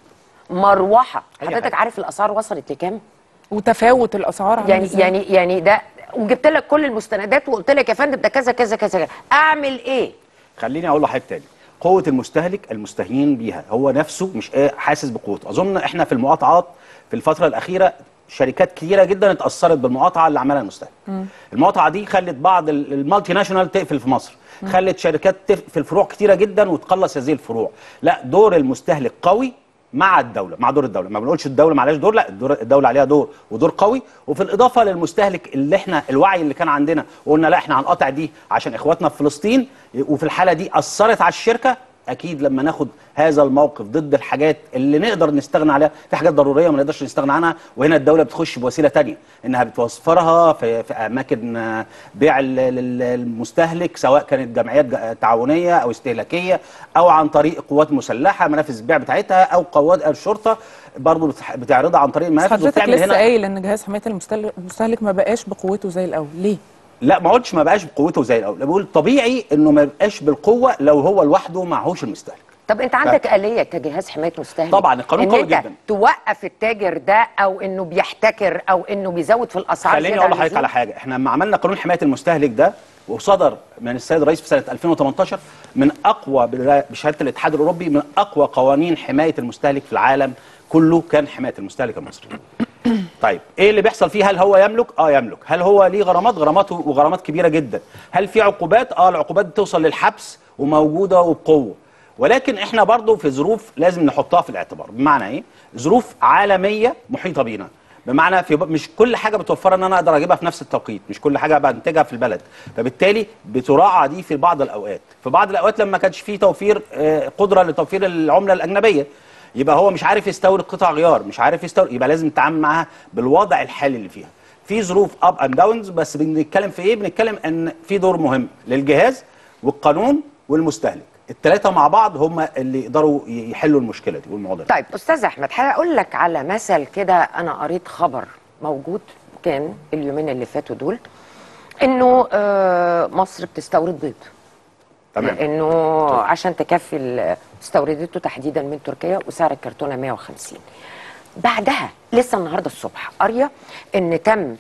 مروحه أي حضرتك حاجة. عارف الاسعار وصلت لكام وتفاوت الاسعار عامل يعني إزاي؟ يعني يعني ده وجبت لك كل المستندات وقلت لك يا فندم ده كذا كذا كذا كذا. اعمل ايه خليني اقول لحضرتك تاني قوه المستهلك المستهين بيها هو نفسه مش إيه حاسس بقوته اظن احنا في المقاطعات في الفتره الاخيره شركات كتيره جدا اتاثرت بالمقاطعه اللي عملها المستهلك المقاطعه دي خلت بعض ال- المالتي ناشونال تقفل في مصر خلت شركات تقفل فروع كتيره جدا وتقلص هذه الفروع لا دور المستهلك قوي مع الدوله مع دور الدوله ما بنقولش الدوله معلهاش دور لا الدور الدوله عليها دور ودور قوي وفي الاضافه للمستهلك اللي احنا الوعي اللي كان عندنا وقلنا لا احنا هنقاطع دي عشان اخواتنا في فلسطين وفي الحاله دي اثرت على الشركه اكيد لما ناخد هذا الموقف ضد الحاجات اللي نقدر نستغنى عليها في حاجات ضروريه ما نقدرش نستغنى عنها وهنا الدوله بتخش بوسيله تانية انها بتوفرها في, في اماكن آه، بيع ال- ال- المستهلك سواء كانت جمعيات ج- تعاونيه او استهلاكيه او عن طريق قوات مسلحه منافذ البيع بتاعتها او قوات الشرطه برضه بتح- بتعرضها عن طريق بس المنافذ حضرتك وبتعمل لسه هنا قايل ان جهاز حمايه المستهلك المستهلك ما بقاش بقوته زي الاول ليه لا ما قلتش ما بقاش بقوته زي الاول بقول طبيعي انه ما يبقاش بالقوه لو هو لوحده معهوش المستهلك طب انت عندك آلية كجهاز حماية مستهلك طبعاً، القانون إن قوي انت جداً. توقف التاجر ده او انه بيحتكر او انه بيزود في الاسعار خليني زيادة اقول عن لحضرتك على اللزوم؟ حاجه احنا لما عملنا قانون حمايه المستهلك ده وصدر من السيد الرئيس في سنه 2018 من اقوى بشهاده الاتحاد الاوروبي من اقوى قوانين حمايه المستهلك في العالم كله كان حمايه المستهلك المصري طيب ايه اللي بيحصل فيه هل هو يملك اه يملك هل هو ليه غرامات غراماته وغرامات كبيره جدا هل في عقوبات اه العقوبات بتوصل للحبس وموجوده وبقوه ولكن احنا برضو في ظروف لازم نحطها في الاعتبار بمعنى ايه ظروف عالميه محيطه بينا بمعنى في مش كل حاجه بتوفرها ان انا اقدر اجيبها في نفس التوقيت مش كل حاجه بنتجها في البلد فبالتالي بتراعى دي في بعض الاوقات في بعض الاوقات لما كانش في توفير آه، قدره لتوفير العمله الاجنبيه يبقى هو مش عارف يستورد قطع غيار مش عارف يستورد يبقى لازم نتعامل معاها بالوضع الحالي اللي فيها في ظروف اب اند داونز بس بنتكلم في ايه بنتكلم ان في دور مهم للجهاز والقانون والمستهلك الثلاثه مع بعض هم اللي يقدروا يحلوا المشكله دي والموضوع ده طيب استاذ احمد هقول لك على مثل كده انا قريت خبر موجود كان اليومين اللي فاتوا دول انه آه، مصر بتستورد بيض تمام لانه عشان تكفي ال- استوردته تحديدا من تركيا وسعر الكرتونه 150 بعدها لسه النهارده الصبح قاريه ان تم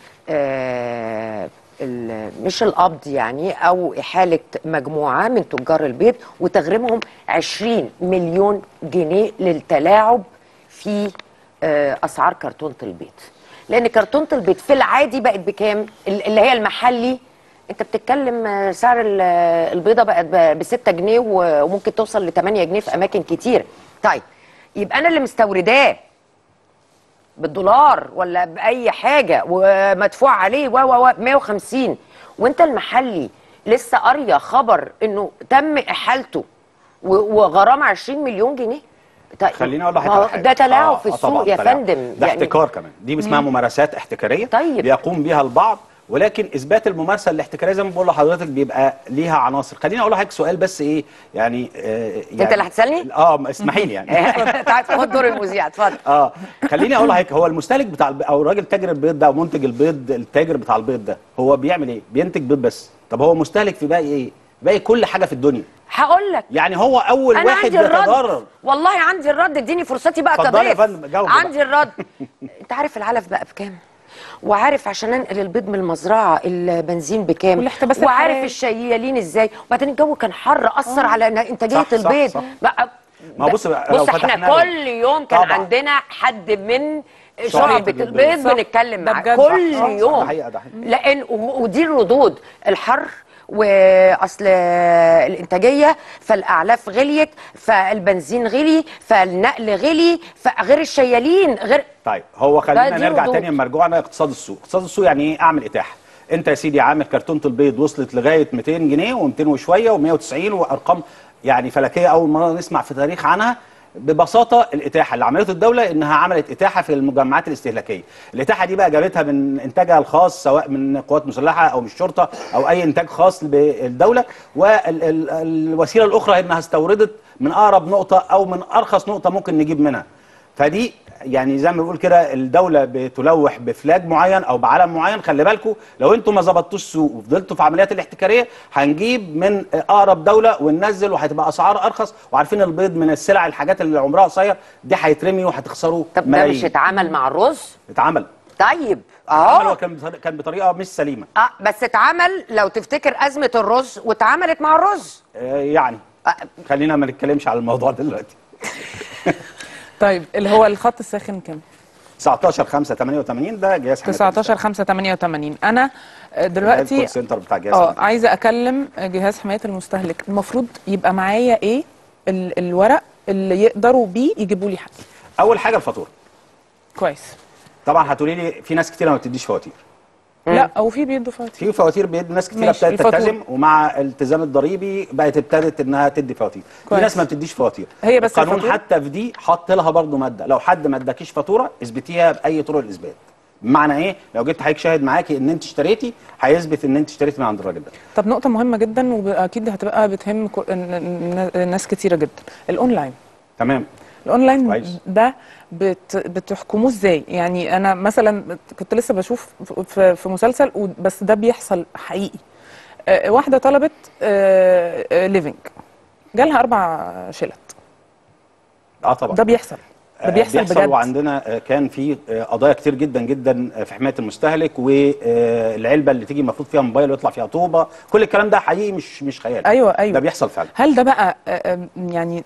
آه ال- مش القبض يعني او احاله مجموعه من تجار البيض وتغريمهم 20 مليون جنيه للتلاعب في آه اسعار كرتونه البيض لان كرتونه البيض في العادي بقت بكام ال- اللي هي المحلي انت بتتكلم آه، سعر ال- البيضه بقت ب 6 جنيه و- وممكن توصل ل 8 جنيه في اماكن كتير طيب يبقى انا اللي مستورداه بالدولار ولا باي حاجه ومدفوع عليه و و و 150 وانت المحلي لسه قاريه خبر انه تم احالته و- وغرامه 20 مليون جنيه طيب خليني اقول لحضرتك ما هو على حاجة. ده تلاعب آه، في آه، السوق طبعاً يا تلاعب. فندم ده احتكار كمان دي اسمها مم. ممارسات احتكاريه طيب. بيقوم بها البعض ولكن اثبات الممارسه الاحتكاريه زي ما بقول لحضرتك بيبقى ليها عناصر خليني اقول لحضرتك سؤال بس ايه يعني, آه يعني انت اللي هتسالني؟ اه اسمحي لي يعني تعال خد دور المذيع اتفضل اه خليني اقول لحضرتك هو المستهلك بتاع الب... او الراجل تاجر البيض ده او منتج البيض التاجر بتاع البيض ده هو بيعمل ايه؟ بينتج بيض بس طب هو مستهلك في باقي ايه؟ باقي كل حاجه في الدنيا هقول لك يعني هو اول انا واحد عندي الرد يتضرر والله عندي الرد اديني فرصتي بقى اتفضلي يا كضيف فندم، جاوبي بقى. عندي الرد انت عارف العلف بقى بكام وعارف عشان انقل البيض من المزرعه البنزين بكام والاحتباس وعارف الحراري. الشيالين ازاي وبعدين الجو كان حر اثر على انتاجيه صح، صح، البيض صح. بقى ما هو بص بقى، لو بص احنا فتحنا له- كل يوم كان طبعا. عندنا حد من شعبة شعبة البيض. البيض صح. بنتكلم ده معاه بجد. كل صح، صح، يوم ده حقيقة، ده حقيقة. لان و- ودي الردود الحر واصل الانتاجيه فالاعلاف غليت فالبنزين غلي فالنقل غلي فغير الشيالين غير طيب هو ده خلينا دي نرجع ردود. تاني لمرجوعنا اقتصاد السوق اقتصاد السوق يعني ايه اعمل اتاحه انت يا سيدي عامل كرتونه البيض وصلت لغايه 200 جنيه و200 وشويه و190 وارقام يعني فلكيه اول مره نسمع في تاريخ عنها ببساطه الاتاحه اللي عملته الدوله انها عملت اتاحه في المجمعات الاستهلاكيه الاتاحه دي بقى جابتها من انتاجها الخاص سواء من قوات مسلحه او من الشرطه او اي انتاج خاص بالدوله والوسيله الاخرى انها استوردت من اقرب نقطه او من ارخص نقطه ممكن نجيب منها فدي يعني زي ما بنقول كده الدوله بتلوح بفلاج معين او بعلم معين خلي بالكم لو انتم ما ظبطتوش السوق وفضلتوا في عمليات الاحتكاريه هنجيب من اقرب دوله وننزل وهتبقى اسعار ارخص وعارفين البيض من السلع الحاجات اللي عمرها قصير دي هيترمي وهتخسروا طب ده ملايين مش اتعمل مع الرز اتعمل طيب اتعمل اه وكان بطريقة- كان بطريقه مش سليمه اه بس اتعمل لو تفتكر ازمه الرز واتعملت مع الرز آه، يعني خلينا ما نتكلمش على الموضوع دلوقتي طيب اللي هو الخط الساخن كام 19 5 88 ده جهاز حماية 19 5 88 انا ده دلوقتي الكول سنتر بتاع جهاز اه حماية. عايزه اكلم جهاز حمايه المستهلك المفروض يبقى معايا ايه ال الورق اللي يقدروا بيه يجيبوا لي حاجه اول حاجه الفاتوره كويس طبعا هتقولي لي في ناس كتيره ما بتديش فواتير لا او في بيدوا فواتير في فواتير بيد ناس كتيره ماشي، ابتدت الفاتورة. تلتزم ومع الالتزام الضريبي بقت ابتدت انها تدي فواتير في كويس. ناس ما بتديش فواتير هي بس القانون الفاتورة؟ حتى في دي حط لها برضه ماده لو حد ما اداكيش فاتوره اثبتيها باي طرق الاثبات بمعنى ايه لو جبت حضرتك شاهد معاكي ان انت اشتريتي هيثبت ان انت اشتريتي من عند الراجل ده طب نقطه مهمه جدا واكيد هتبقى بتهم كو- ن- ن- ناس كتيره جدا الاونلاين تمام الاونلاين كويس. ده بت بتحكموه ازاي يعني انا مثلا كنت لسه بشوف في, في مسلسل و- بس ده بيحصل حقيقي آه، واحده طلبت ليفنج جالها اربع شلت اه طبعا ده بيحصل ده بيحصل بجد وعندنا آه، كان في آه، قضايا كتير جدا جدا آه، في حمايه المستهلك والعلبه اللي تيجي المفروض فيها موبايل ويطلع فيها طوبه كل الكلام ده حقيقي مش مش خيال ايوه ايوه ده بيحصل فعلا هل ده بقى آه، آه، يعني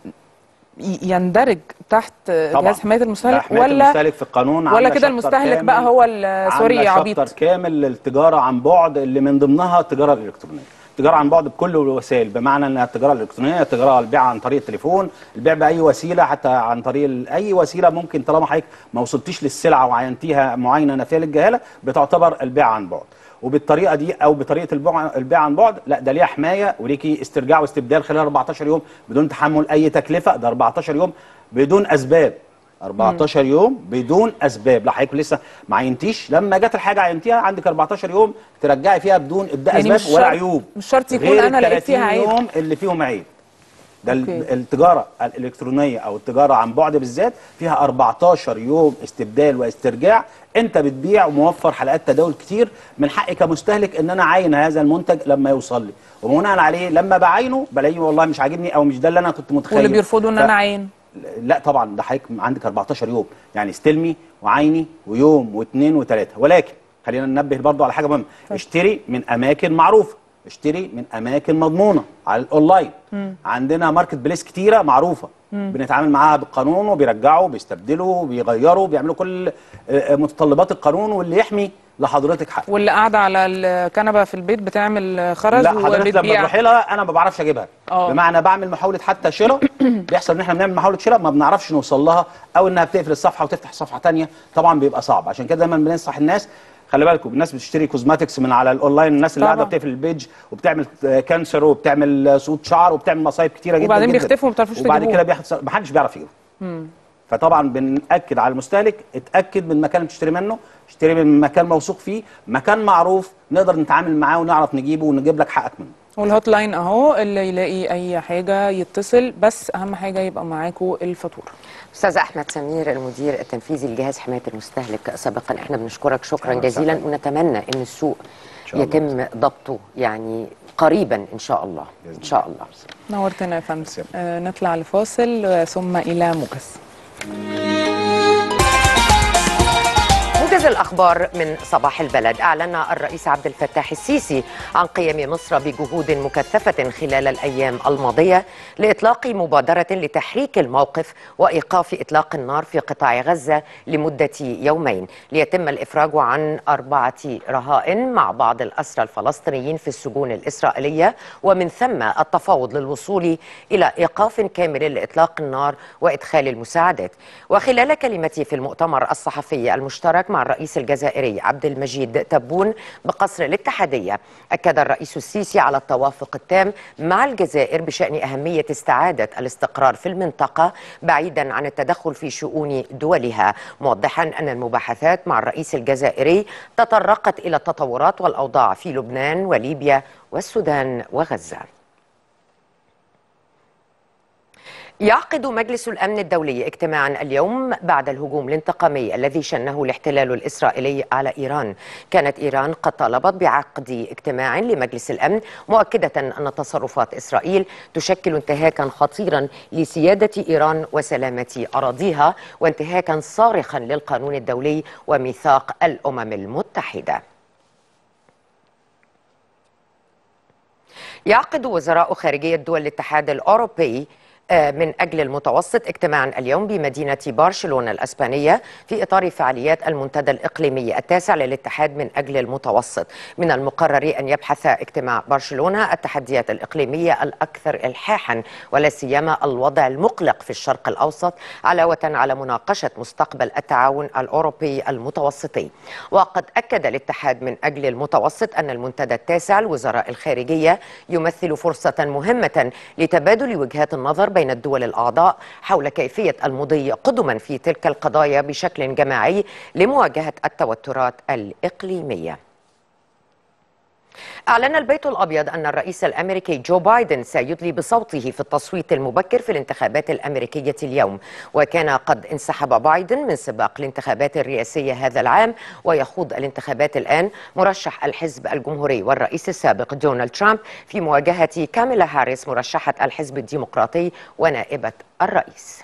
ي- يندرج تحت آه، طبعا جهاز حمايه لا، المستهلك حماية ولا المستهلك في القانون ولا عاملة كده شابتر المستهلك كامل- بقى هو ال- سوري عاملة عبيط شابتر كامل للتجاره عن بعد اللي من ضمنها التجاره الالكترونيه التجاره عن بعد بكل الوسائل بمعنى انها التجاره الالكترونيه التجاره البيع عن طريق التليفون البيع باي وسيله حتى عن طريق ال- اي وسيله ممكن طالما حضرتك ما وصلتيش للسلعه وعينتيها معاينه نافيه للجهاله بتعتبر البيع عن بعد وبالطريقه دي او بطريقه البيع البيع عن بعد لا ده ليها حمايه وليكي استرجاع واستبدال خلال 14 يوم بدون تحمل اي تكلفه ده 14 يوم بدون اسباب 14 يوم بدون اسباب لا حضرتك لسه ما عينتيش لما جت الحاجه عينتيها عندك 14 يوم ترجعي فيها بدون ابداء يعني اسباب مش ولا شرط- عيوب مش شرط يكون غير أنا لقيت فيها 30 عيب. يوم اللي فيهم عيب ده ال- أوكي. التجاره الالكترونيه او التجاره عن بعد بالذات فيها 14 يوم استبدال واسترجاع انت بتبيع وموفر حلقات تداول كتير من حقي كمستهلك ان انا اعاين هذا المنتج لما يوصل لي وبناء عليه لما بعاينه بلاقيه والله مش عاجبني او مش ده اللي انا كنت متخيل واللي بيرفضوا ان ف- انا عين لا طبعا ده حضرتك عندك 14 يوم يعني استلمي وعيني ويوم واثنين وثلاثه ولكن خلينا ننبه برضو على حاجه مهمه اشتري من اماكن معروفه اشتري من اماكن مضمونه على الاونلاين مم. عندنا ماركت بليس كتيره معروفه مم. بنتعامل معاها بالقانون وبيرجعوا بيستبدلوا بيغيروا بيعملوا كل آه، متطلبات القانون واللي يحمي لحضرتك حق واللي قاعده على الكنبه في البيت بتعمل خرز لا حضرتك لما وبتبيع تروحي لها انا ما بعرفش اجيبها اه. بمعنى بعمل محاوله حتى شراء بيحصل ان احنا بنعمل محاوله شراء ما بنعرفش نوصل لها او انها بتقفل الصفحه وتفتح صفحه تانية طبعا بيبقى صعب عشان كده دايما بننصح الناس خلي بالكم الناس بتشتري كوزماتكس من على الاونلاين الناس اللي طبعا. قاعده بتقفل البيج وبتعمل آه، كانسر وبتعمل آه، سقوط شعر وبتعمل مصايب كتيره جدا وبعدين جدا. بيختفوا وما بتعرفوش وبعد تجيبوهم. كده بيحصل ما حدش بيعرف يجيبه مم. فطبعا بنأكد على المستهلك اتأكد من المكان اللي بتشتري منه اشتري من مكان موثوق فيه مكان معروف نقدر نتعامل معاه ونعرف نجيبه ونجيب لك حقك منه والهوت لاين اهو اللي يلاقي اي حاجه يتصل بس اهم حاجه يبقى معاكم الفاتوره استاذ احمد سمير المدير التنفيذي لجهاز حمايه المستهلك سابقا احنا بنشكرك شكرا أهلا جزيلا وسهلا. ونتمنى ان السوق شاء الله. يتم ضبطه يعني قريبا ان شاء الله ان شاء الله نورتنا يا فندم آه نطلع لفاصل آه، ثم الى موجز موجز الأخبار من صباح البلد أعلن الرئيس عبد الفتاح السيسي عن قيام مصر بجهود مكثفة خلال الأيام الماضية لإطلاق مبادرة لتحريك الموقف وإيقاف إطلاق النار في قطاع غزة لمدة يومين ليتم الإفراج عن أربعة رهائن مع بعض الأسرى الفلسطينيين في السجون الإسرائيلية ومن ثم التفاوض للوصول إلى إيقاف كامل لإطلاق النار وإدخال المساعدات وخلال كلمته في المؤتمر الصحفي المشترك مع الرئيس الجزائري عبد المجيد تبون بقصر الاتحادية أكد الرئيس السيسي على التوافق التام مع الجزائر بشأن أهمية استعادة الاستقرار في المنطقة بعيدا عن التدخل في شؤون دولها موضحا أن المباحثات مع الرئيس الجزائري تطرقت إلى التطورات والأوضاع في لبنان وليبيا والسودان وغزة يعقد مجلس الامن الدولي اجتماعا اليوم بعد الهجوم الانتقامي الذي شنه الاحتلال الاسرائيلي على ايران. كانت ايران قد طالبت بعقد اجتماع لمجلس الامن مؤكده ان تصرفات اسرائيل تشكل انتهاكا خطيرا لسياده ايران وسلامه اراضيها وانتهاكا صارخا للقانون الدولي وميثاق الامم المتحده. يعقد وزراء خارجية دول الاتحاد الأوروبي آه، من أجل المتوسط اجتماعا اليوم بمدينة برشلونة الأسبانية في إطار فعاليات المنتدى الإقليمي التاسع للاتحاد من أجل المتوسط من المقرر أن يبحث اجتماع برشلونة التحديات الإقليمية الأكثر إلحاحا ولا سيما الوضع المقلق في الشرق الأوسط علاوة على مناقشة مستقبل التعاون الأوروبي المتوسطي وقد أكد الاتحاد من أجل المتوسط أن المنتدى التاسع لوزراء الخارجية يمثل فرصة مهمة لتبادل وجهات النظر بين الدول الأعضاء حول كيفية المضي قدما في تلك القضايا بشكل جماعي لمواجهة التوترات الإقليمية أعلن البيت الأبيض أن الرئيس الأمريكي جو بايدن سيدلي بصوته في التصويت المبكر في الانتخابات الأمريكية اليوم وكان قد انسحب بايدن من سباق الانتخابات الرئاسية هذا العام ويخوض الانتخابات الآن مرشح الحزب الجمهوري والرئيس السابق دونالد ترامب في مواجهة كاميلا هاريس مرشحة الحزب الديمقراطي ونائبة الرئيس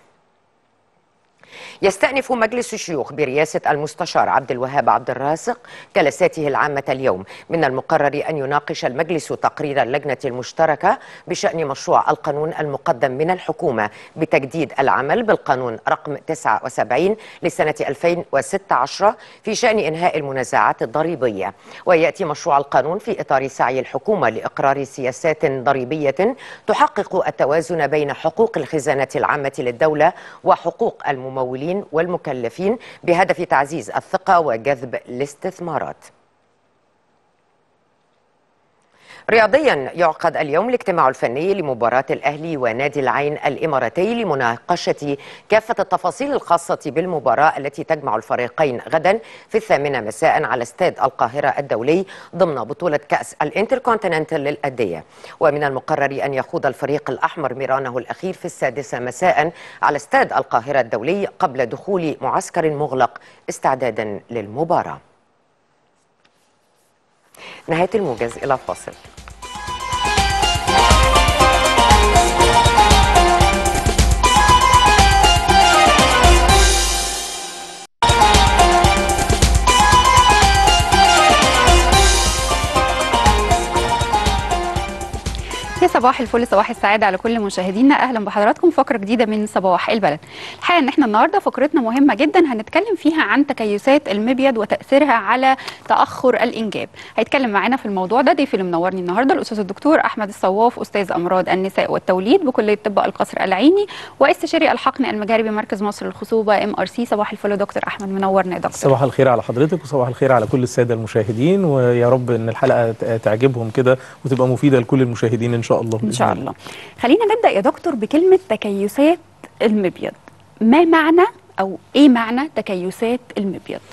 يستأنف مجلس الشيوخ برئاسة المستشار عبد الوهاب عبد الرازق جلساته العامة اليوم من المقرر أن يناقش المجلس تقرير اللجنة المشتركة بشأن مشروع القانون المقدم من الحكومة بتجديد العمل بالقانون رقم 79 لسنة 2016 في شأن إنهاء المنازعات الضريبية ويأتي مشروع القانون في إطار سعي الحكومة لإقرار سياسات ضريبية تحقق التوازن بين حقوق الخزانة العامة للدولة وحقوق الممولين والمكلفين بهدف تعزيز الثقة وجذب الاستثمارات رياضيا يعقد اليوم الاجتماع الفني لمباراة الأهلي ونادي العين الإماراتي لمناقشة كافة التفاصيل الخاصة بالمباراة التي تجمع الفريقين غدا في الثامنة مساء على استاد القاهرة الدولي ضمن بطولة كأس الانتركونتيننتال للأندية ومن المقرر أن يخوض الفريق الأحمر ميرانه الأخير في السادسة مساء على استاد القاهرة الدولي قبل دخول معسكر مغلق استعدادا للمباراة نهاية الموجز إلى فاصل يا صباح الفل صباح السعادة على كل مشاهدينا أهلا بحضراتكم فقرة جديدة من صباح البلد الحقيقة إن احنا النهاردة فقرتنا مهمة جدا هنتكلم فيها عن تكيسات المبيض وتأثيرها على تأخر الإنجاب هيتكلم معانا في الموضوع ده ضيفي اللي منورني النهاردة الأستاذ الدكتور أحمد الصواف أستاذ أمراض النساء والتوليد بكلية طب القصر العيني واستشاري الحقن المجاري بمركز مصر للخصوبة ام ار سي صباح الفل يا دكتور أحمد منورنا يا دكتور صباح الخير على حضرتك وصباح الخير على كل الساده المشاهدين ويا رب ان الحلقه ت- تعجبهم كده وتبقى مفيده لكل المشاهدين ان شاء الله إن شاء الله خلينا نبدأ يا دكتور بكلمة تكيسات المبيض ما معنى أو إيه معنى تكيسات المبيض؟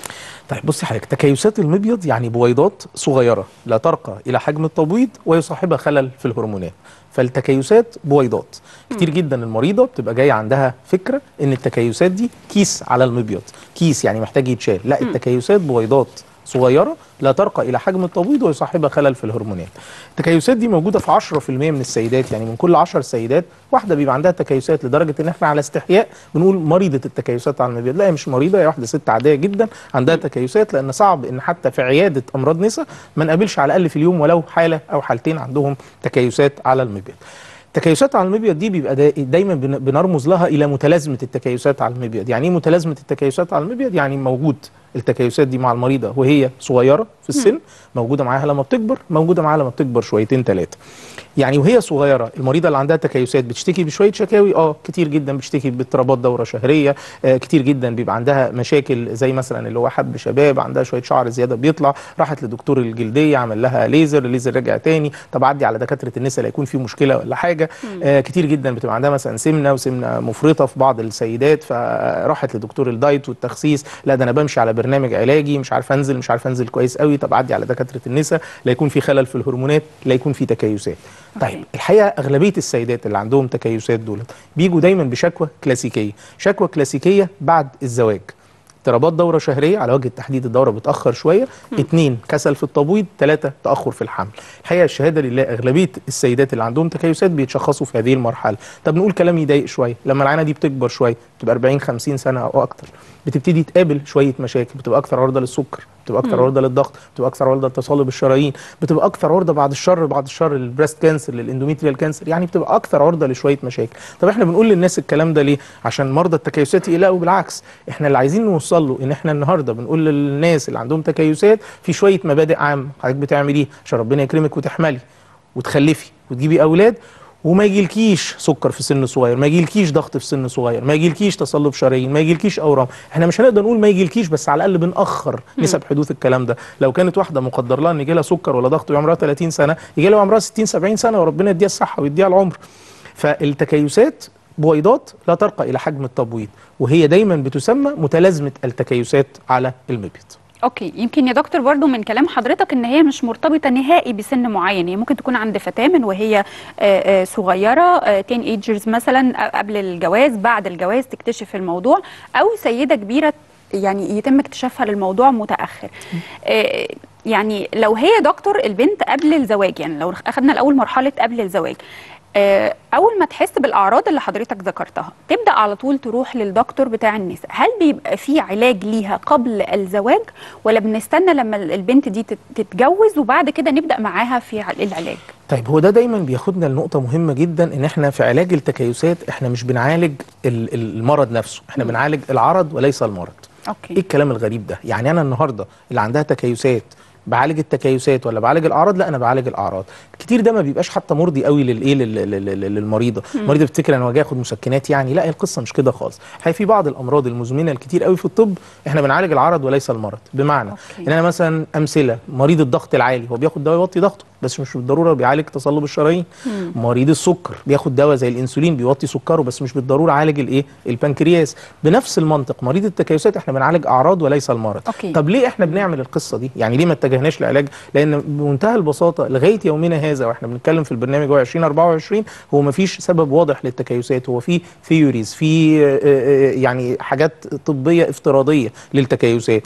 طيب بصي حضرتك تكيسات المبيض يعني بويضات صغيره لا ترقى الى حجم التبويض ويصاحبها خلل في الهرمونات فالتكيسات بويضات كتير جدا المريضه بتبقى جايه عندها فكره ان التكيسات دي كيس على المبيض كيس يعني محتاج يتشال لا التكيسات بويضات صغيره لا ترقى الى حجم التبويض ويصاحبها خلل في الهرمونات التكيسات دي موجوده في 10% من السيدات يعني من كل 10 سيدات واحده بيبقى عندها تكيسات لدرجه ان احنا على استحياء بنقول مريضه التكيسات على المبيض لا هي مش مريضه هي واحده ست عاديه جدا عندها تكيسات لان صعب ان حتى في عياده امراض نساء ما نقابلش على الاقل في اليوم ولو حاله او حالتين عندهم تكيسات على المبيض التكيسات على المبيض دي بيبقى دا دايما بن- بنرمز لها الى متلازمه التكيسات على المبيض يعني ايه متلازمه التكيسات على المبيض يعني موجود التكيسات دي مع المريضه وهي صغيره في السن موجوده معاها لما بتكبر موجوده معاها لما بتكبر شويتين ثلاثه يعني وهي صغيره المريضه اللي عندها تكيسات بتشتكي بشويه شكاوي اه كتير جدا بتشتكي باضطرابات دوره شهريه آه كتير جدا بيبقى عندها مشاكل زي مثلا اللي هو حب شباب عندها شويه شعر زياده بيطلع راحت لدكتور الجلديه عمل لها ليزر الليزر رجع تاني طب عدي على دكاتره النساء لا يكون في مشكله ولا حاجه آه كتير جدا بتبقى عندها مثلا سمنه وسمنه مفرطه في بعض السيدات فراحت لدكتور الدايت والتخسيس لا ده انا بمشي على برنامج علاجي مش عارف انزل مش عارف انزل كويس قوي طب عدي على دكاتره النساء لا يكون في خلل في الهرمونات لا يكون في تكيسات طيب الحقيقه اغلبيه السيدات اللي عندهم تكيسات دولت بيجوا دايما بشكوى كلاسيكيه شكوى كلاسيكيه بعد الزواج اضطرابات دوره شهريه على وجه التحديد الدوره بتاخر شويه اثنين كسل في التبويض ثلاثه تاخر في الحمل الحقيقه الشهاده لله اغلبيه السيدات اللي عندهم تكيسات بيتشخصوا في هذه المرحله طب نقول كلام يضايق شويه لما العينه دي بتكبر شويه بتبقى 40 50 سنه او اكتر بتبتدي تقابل شويه مشاكل بتبقى اكثر عرضه للسكر بتبقى اكثر مم. عرضه للضغط بتبقى اكثر عرضه لتصلب الشرايين بتبقى اكثر عرضه بعد الشر بعد الشر للبريست كانسر للاندوميتريال كانسر يعني بتبقى اكثر عرضه لشويه مشاكل طب احنا بنقول للناس الكلام ده ليه عشان مرضى التكيسات يقلقوا بالعكس احنا اللي عايزين نوصل له ان احنا النهارده بنقول للناس اللي عندهم تكيسات في شويه مبادئ عامه حضرتك بتعمل ايه عشان ربنا يكرمك وتحملي وتخلفي وتجيبي اولاد وما يجيلكيش سكر في سن صغير ما يجيلكيش ضغط في سن صغير ما يجيلكيش تصلب شرايين ما يجيلكيش اورام احنا مش هنقدر نقول ما يجيلكيش بس على الاقل بنأخر نسب حدوث الكلام ده لو كانت واحده مقدر لها ان يجي لها سكر ولا ضغط وهي عمرها 30 سنه يجي لها عمرها 60 70 سنه وربنا يديها الصحه ويديها العمر فالتكيسات بويضات لا ترقى الى حجم التبويض وهي دايما بتسمى متلازمه التكيسات على المبيض اوكي يمكن يا دكتور برضو من كلام حضرتك ان هي مش مرتبطه نهائي بسن معين هي ممكن تكون عند فتاه من وهي آه، آه، صغيره تين ايجرز مثلا قبل الجواز بعد الجواز تكتشف الموضوع او سيده كبيره يعني يتم اكتشافها للموضوع متاخر آه، يعني لو هي دكتور البنت قبل الزواج يعني لو اخذنا الاول مرحله قبل الزواج آه، اول ما تحس بالاعراض اللي حضرتك ذكرتها تبدا على طول تروح للدكتور بتاع النساء هل بيبقى في علاج ليها قبل الزواج ولا بنستنى لما البنت دي تت- تتجوز وبعد كده نبدا معاها في ع- العلاج طيب هو ده دايما بياخدنا لنقطة مهمة جدا ان احنا في علاج التكيسات احنا مش بنعالج ال- ال- المرض نفسه احنا بنعالج العرض وليس المرض اوكي ايه الكلام الغريب ده يعني انا النهارده اللي عندها تكيسات بعالج التكيسات ولا بعالج الاعراض لا انا بعالج الاعراض كتير ده ما بيبقاش حتى مرضي قوي للايه لل- لل- لل- للمريضه مم. المريضه بتفتكر انا واجي اخد مسكنات يعني لا القصه مش كده خالص هي في بعض الامراض المزمنه الكتير قوي في الطب احنا بنعالج العرض وليس المرض بمعنى ان انا مثلا امثله مريض الضغط العالي هو بياخد دواء يوطي ضغطه بس مش بالضروره بيعالج تصلب الشرايين مم. مريض السكر بياخد دواء زي الانسولين بيوطي سكره بس مش بالضروره عالج الايه البنكرياس بنفس المنطق مريض التكيسات احنا بنعالج اعراض وليس المرض أوكي. طب ليه احنا بنعمل القصه دي يعني ليه ما اتجهناش لعلاج لان بمنتهى البساطه لغايه يومنا هذا واحنا بنتكلم في البرنامج هو 2024 هو ما فيش سبب واضح للتكيسات هو في ثيوريز في آه، آه، يعني حاجات طبيه افتراضيه للتكيسات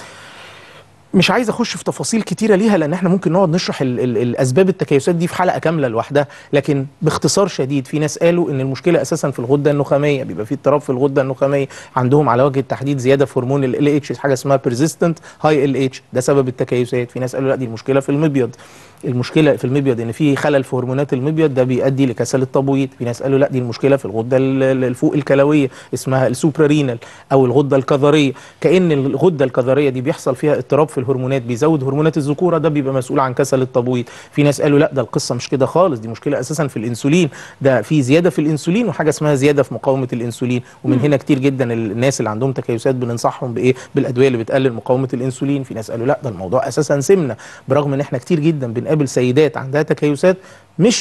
مش عايز اخش في تفاصيل كتيره ليها لان احنا ممكن نقعد نشرح ال ال الاسباب التكيسات دي في حلقه كامله لوحدها لكن باختصار شديد في ناس قالوا ان المشكله اساسا في الغده النخاميه بيبقى في اضطراب في الغده النخاميه عندهم على وجه التحديد زياده في هرمون ال اتش حاجه اسمها بيرزيستنت هاي ال اتش ده سبب التكيسات في ناس قالوا لا دي المشكله في المبيض المشكله في المبيض ان في خلل في هرمونات المبيض ده بيؤدي لكسل التبويض في ناس قالوا لا دي المشكله في الغده ال- ال- الفوق الكلويه اسمها السوبرارينال او الغده الكظريه كان الغده الكظريه دي بيحصل فيها اضطراب في الهرمونات بيزود هرمونات الذكوره ده بيبقى مسؤول عن كسل التبويض في ناس قالوا لا ده القصه مش كده خالص دي مشكله اساسا في الانسولين ده في زياده في الانسولين وحاجه اسمها زياده في مقاومه الانسولين ومن هنا كتير جدا الناس اللي عندهم تكيسات بننصحهم بايه بالادويه اللي بتقلل مقاومه الانسولين في ناس قالوا لا ده الموضوع اساسا سمنه برغم ان احنا كتير جدا بنقابل سيدات عندها تكيسات مش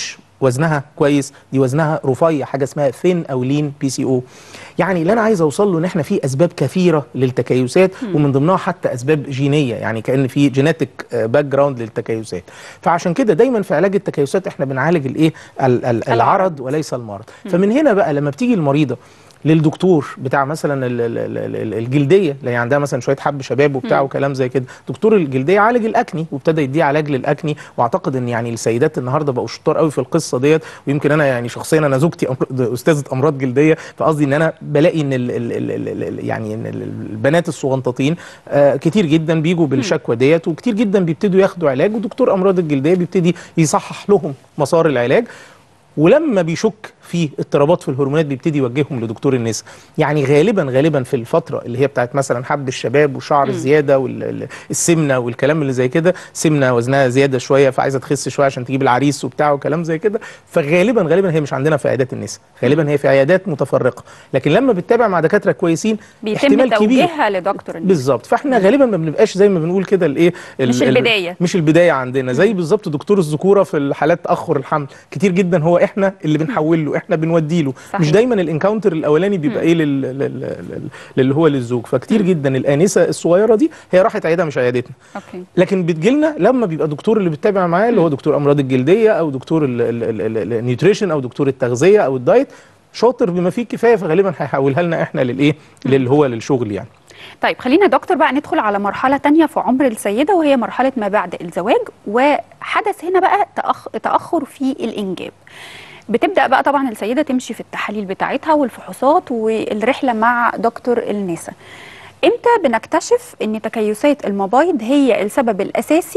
وزنها كويس دي وزنها رفيع حاجه اسمها ثين او لين بي سي او يعني اللي انا عايز اوصل له ان احنا في اسباب كثيره للتكيسات مم. ومن ضمنها حتى اسباب جينيه يعني كان في جينيتك باك جراوند للتكيسات فعشان كده دايما في علاج التكيسات احنا بنعالج الايه ال- ال- العرض وليس المرض مم. فمن هنا بقى لما بتيجي المريضه للدكتور بتاع مثلا ال- ال- ال- ال- الجلديه اللي عندها مثلا شويه حب شباب وبتاع مم. وكلام زي كده دكتور الجلديه عالج الاكني وابتدى يديه علاج للاكني واعتقد ان يعني السيدات النهارده بقوا شطار قوي في القصه ديت ويمكن انا يعني شخصيا انا زوجتي أمر- استاذه امراض جلديه فقصدي ان انا بلاقي ان ال ال ال ال ال يعني ان ال- البنات الصغنطاطين آه كتير جدا بيجوا بالشكوى ديت وكتير جدا بيبتدوا ياخدوا علاج ودكتور امراض الجلديه بيبتدي يصحح لهم مسار العلاج ولما بيشك في اضطرابات في الهرمونات بيبتدي يوجههم لدكتور النساء يعني غالبا غالبا في الفتره اللي هي بتاعت مثلا حب الشباب وشعر مم. الزياده والسمنه والكلام اللي زي كده سمنه وزنها زياده شويه فعايزه تخس شويه عشان تجيب العريس وبتاع وكلام زي كده فغالبا غالبا هي مش عندنا في عيادات النساء غالبا هي في عيادات متفرقه لكن لما بتتابع مع دكاتره كويسين بيتم احتمال كبير توجيهها لدكتور النساء بالظبط فاحنا غالبا ما بنبقاش زي ما بنقول كده الايه ال- مش ال- البداية. مش البدايه عندنا زي بالظبط دكتور الذكوره في الحالات تاخر الحمل كتير جدا هو احنا اللي بنحول له احنا بنودي له صحيح. مش دايما الانكاونتر الاولاني بيبقى ايه لل... لل... لل... للي هو للزوج فكتير جدا الانسه الصغيره دي هي راحت عيادها مش عيادتنا اوكي لكن بتجيلنا لما بيبقى دكتور اللي بتتابع معاه اللي هو دكتور امراض الجلديه او دكتور ال- ال- ال- ال- النيوتريشن او دكتور التغذيه او الدايت شاطر بما فيه الكفايه فغالبا هيحولها لنا احنا للايه للي هو للشغل يعني طيب خلينا دكتور بقى ندخل على مرحلة تانية في عمر السيدة وهي مرحلة ما بعد الزواج وحدث هنا بقى تأخ... تأخر في الإنجاب بتبدأ بقى طبعا السيدة تمشي في التحاليل بتاعتها والفحوصات والرحلة مع دكتور النساء امتى بنكتشف ان تكيسات المبايض هي السبب الأساسي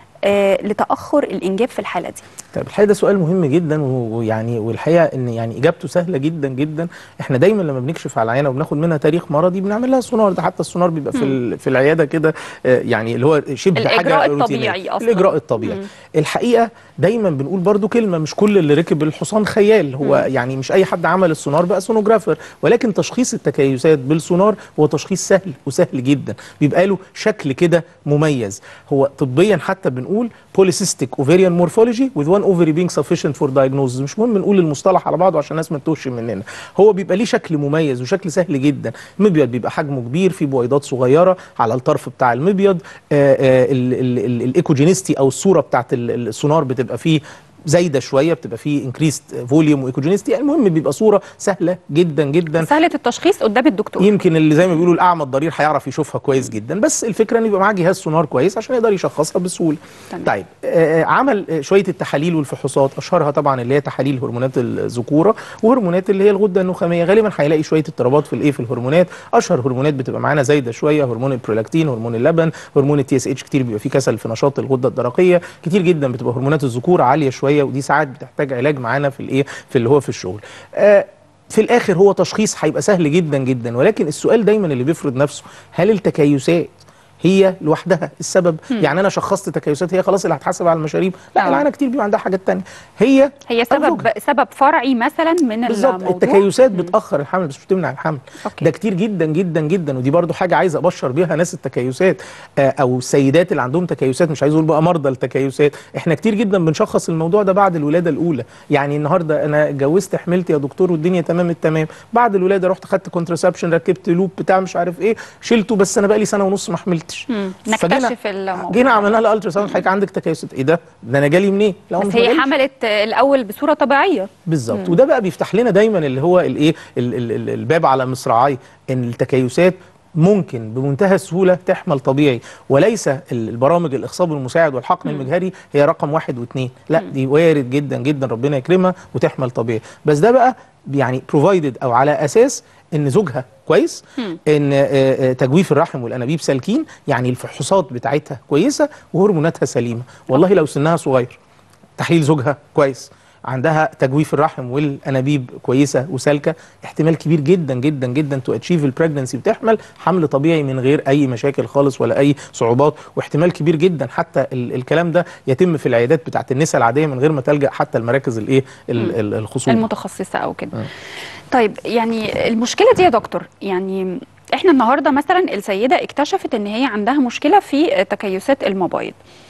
آه لتأخر الإنجاب في الحالة دي طيب الحقيقه ده سؤال مهم جدا و- ويعني والحقيقه ان يعني اجابته سهله جدا جدا احنا دايما لما بنكشف على العيانه وبناخد منها تاريخ مرضي بنعمل لها سونار ده حتى السونار بيبقى في ال- في العياده كده آه، يعني اللي هو شبه الإجراء حاجه الطبيعي روتينية. أصلاً. الاجراء الطبيعي مم. الحقيقه دايما بنقول برضو كلمه مش كل اللي ركب الحصان خيال هو مم. يعني مش اي حد عمل السونار بقى سونوجرافر ولكن تشخيص التكيسات بالسونار هو تشخيص سهل وسهل جدا بيبقى له شكل كده مميز هو طبيا حتى بنقول polycystic ovarian morphology with one ovary being sufficient for diagnosis مش مهم نقول المصطلح على بعضه عشان الناس ما تتوهش مننا هو بيبقى ليه شكل مميز وشكل سهل جدا المبيض بيبقى حجمه كبير في بويضات صغيره على الطرف بتاع المبيض آه، آه، ال- ال- ال- الايكوجينيستي او الصوره بتاعت ال- السونار بتبقى فيه زايده شويه بتبقى فيه انكريست فوليوم وايكوجينيستي المهم بيبقى صوره سهله جدا جدا سهلة التشخيص قدام الدكتور يمكن اللي زي ما بيقولوا الاعمى الضرير هيعرف يشوفها كويس جدا بس الفكره ان يبقى معاه جهاز سونار كويس عشان يقدر يشخصها بسهوله تمام. طيب آه عمل آه، شويه التحاليل والفحوصات اشهرها طبعا اللي هي تحاليل هرمونات الذكوره وهرمونات اللي هي الغده النخاميه غالبا هيلاقي شويه اضطرابات في الايه في الهرمونات اشهر هرمونات بتبقى معانا زايده شويه هرمون البرولاكتين هرمون اللبن هرمون التي اس اتش كتير بيبقى فيه كسل في نشاط الغده الدرقيه كتير جدا بتبقى هرمونات الذكوره عاليه شويه ودي ساعات بتحتاج علاج معانا في الايه في اللي هو في الشغل آه في الاخر هو تشخيص هيبقى سهل جدا جدا ولكن السؤال دايما اللي بيفرض نفسه هل التكيسات هي لوحدها السبب مم. يعني انا شخصت تكيسات هي خلاص اللي هتحاسب على المشاريب لا آه. العيانه كتير بيبقى عندها حاجات تانية هي هي سبب سبب فرعي مثلا من بالظبط الموضوع التكيسات بتاخر الحمل بس مش بتمنع الحمل أوكي. ده كتير جدا جدا جدا ودي برضو حاجه عايز ابشر بيها ناس التكيسات آه، او السيدات اللي عندهم تكيسات مش عايز اقول بقى مرضى التكيسات احنا كتير جدا بنشخص الموضوع ده بعد الولاده الاولى يعني النهارده انا اتجوزت حملت يا دكتور والدنيا تمام التمام بعد الولاده رحت خدت كونترسبشن ركبت لوب بتاع مش عارف ايه شلته بس انا بقى لي سنه ونص ما حملتش مم. فجينا- نكتشف الموضوع جينا عملنا لها الترا ساوند حضرتك عندك تكيسات ايه ده ده انا جالي منين لا هو بس مش ما هي جاليش. حملت آه، الأول بصورة طبيعية بالظبط مم. وده بقى بيفتح لنا دايما اللي هو الايه ال- ال- ال- الباب على مصراعي ان التكيسات ممكن بمنتهى السهوله تحمل طبيعي وليس ال- البرامج الاخصاب المساعد والحقن المجهري هي رقم واحد واثنين لا دي وارد جدا جدا ربنا يكرمها وتحمل طبيعي بس ده بقى يعني بروفايدد او على اساس ان زوجها كويس مم. ان آه، آه، تجويف الرحم والانابيب سالكين يعني الفحوصات بتاعتها كويسه وهرموناتها سليمه والله لو سنها صغير تحليل زوجها كويس عندها تجويف الرحم والانابيب كويسه وسالكه احتمال كبير جدا جدا جدا تو اتشيف البريجنسي بتحمل حمل طبيعي من غير اي مشاكل خالص ولا اي صعوبات واحتمال كبير جدا حتى ال الكلام ده يتم في العيادات بتاعت النساء العاديه من غير ما تلجا حتى المراكز الايه ال- ال- الخصوبه المتخصصة أو كده طيب يعني المشكلة دي يا دكتور يعني احنا النهارده مثلا السيدة اكتشفت ان هي عندها مشكلة في تكيسات المبايض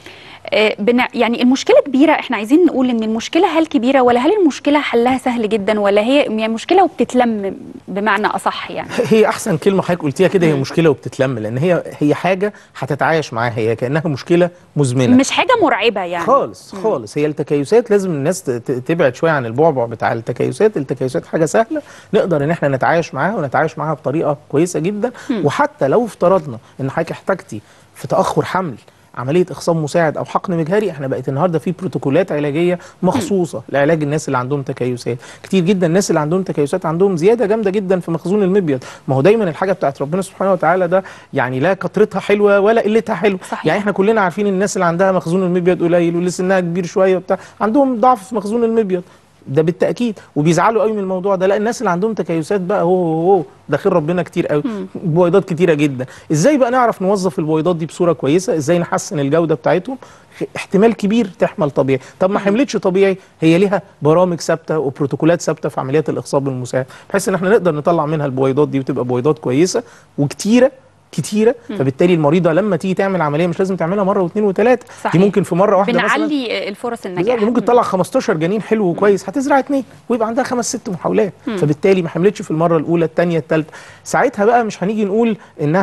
آه، بنع... يعني المشكله كبيره احنا عايزين نقول ان المشكله هل كبيره ولا هل المشكله حلها سهل جدا ولا هي يعني مشكله وبتتلم بمعنى اصح يعني هي احسن كلمه حضرتك قلتيها كده هي مشكله وبتتلم لان هي هي حاجه هتتعايش معاها هي كانها مشكله مزمنه مش حاجه مرعبه يعني خالص خالص هي التكيسات لازم الناس ت- ت- تبعد شويه عن البعبع بتاع التكيسات التكيسات حاجه سهله نقدر ان احنا نتعايش معاها ونتعايش معاها بطريقه كويسه جدا مم. وحتى لو افترضنا ان حضرتك احتجتي في تاخر حمل عمليه اخصاب مساعد او حقن مجهري احنا بقت النهارده في بروتوكولات علاجيه مخصوصه لعلاج الناس اللي عندهم تكيسات كتير جدا الناس اللي عندهم تكيسات عندهم زياده جامده جدا في مخزون المبيض ما هو دايما الحاجه بتاعت ربنا سبحانه وتعالى ده يعني لا كترتها حلوه ولا قلتها حلوه صحيح. يعني احنا كلنا عارفين الناس اللي عندها مخزون المبيض قليل واللي سنها كبير شويه وبتاع عندهم ضعف في مخزون المبيض ده بالتاكيد وبيزعلوا قوي من الموضوع ده لا الناس اللي عندهم تكيسات بقى هو هو هو ده خير ربنا كتير قوي مم. بويضات كتيره جدا ازاي بقى نعرف نوظف البويضات دي بصوره كويسه ازاي نحسن الجوده بتاعتهم احتمال كبير تحمل طبيعي طب ما حملتش طبيعي هي ليها برامج ثابته وبروتوكولات ثابته في عمليات الاخصاب المساعد بحيث ان احنا نقدر نطلع منها البويضات دي وتبقى بويضات كويسه وكتيره كتيره مم. فبالتالي المريضه لما تيجي تعمل عمليه مش لازم تعملها مره واثنين وثلاثه دي صحيح. ممكن في مره واحده مثلا بنعلي الفرص بالظبط النجاح ممكن تطلع 15 جنين حلو وكويس هتزرع اثنين ويبقى عندها خمس ست محاولات مم. فبالتالي ما حملتش في المره الاولى الثانيه الثالثه ساعتها بقى مش هنيجي نقول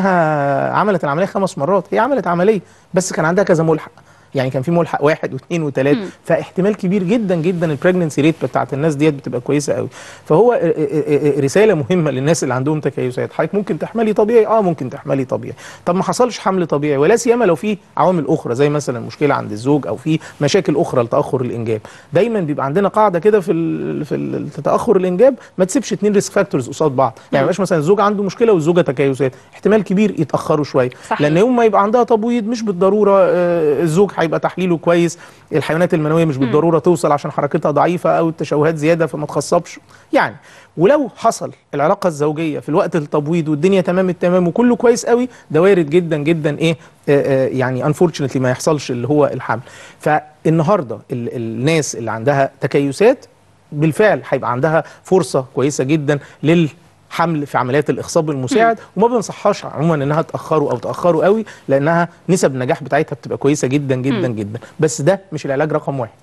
انها عملت العمليه خمس مرات هي عملت عمليه بس كان عندها كذا ملحق يعني كان في ملحق واحد واثنين وثلاثه مم. فاحتمال كبير جدا جدا البريجننسي ريت بتاعت الناس ديت بتبقى كويسه قوي فهو ا- ا- ا- رساله مهمه للناس اللي عندهم تكيسات حضرتك ممكن تحملي طبيعي اه ممكن تحملي طبيعي طب ما حصلش حمل طبيعي ولا سيما لو في عوامل اخرى زي مثلا مشكله عند الزوج او في مشاكل اخرى لتاخر الانجاب دايما بيبقى عندنا قاعده كده في ال في ال في تاخر الانجاب ما تسيبش اتنين ريسك فاكتورز قصاد بعض يعني ما يبقاش مثلا الزوج عنده مشكله والزوجه تكيسات احتمال كبير يتاخروا شويه صحيح. لان يوم ما يبقى عندها تبويض مش بالضروره آه، الزوج هيبقى تحليله كويس الحيوانات المنويه مش بالضروره توصل عشان حركتها ضعيفه او التشوهات زياده فما تخصبش يعني ولو حصل العلاقه الزوجيه في الوقت التبويض والدنيا تمام التمام وكله كويس قوي ده وارد جدا جدا ايه آه، آه، يعني انفورشنتلي ما يحصلش اللي هو الحمل فالنهارده ال- الناس اللي عندها تكيسات بالفعل هيبقى عندها فرصه كويسه جدا لل حمل في عمليات الاخصاب المساعد وما بنصحهاش عموما انها تاخروا او تاخروا قوي لانها نسب النجاح بتاعتها بتبقى كويسه جدا جدا مم. جدا بس ده مش العلاج رقم واحد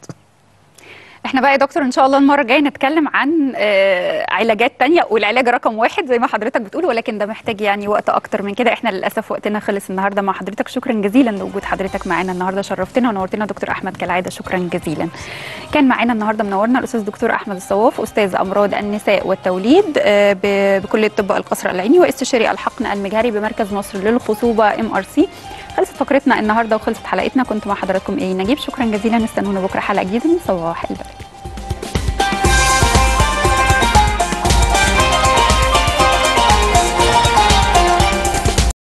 احنا بقى يا دكتور ان شاء الله المره الجايه نتكلم عن آه، علاجات تانية والعلاج رقم واحد زي ما حضرتك بتقول ولكن ده محتاج يعني وقت اكتر من كده احنا للاسف وقتنا خلص النهارده مع حضرتك شكرا جزيلا لوجود حضرتك معانا النهارده شرفتنا ونورتنا دكتور احمد كالعاده شكرا جزيلا كان معانا النهارده منورنا الاستاذ دكتور احمد الصواف استاذ امراض النساء والتوليد آه، ب- بكليه طب القصر العيني واستشاري الحقن المجهري بمركز مصر للخصوبه ام ار سي خلصت فقرتنا النهارده وخلصت حلقتنا كنت مع حضراتكم ايه نجيب شكرا جزيلا استنونا بكره حلقه جديده من صباح البلد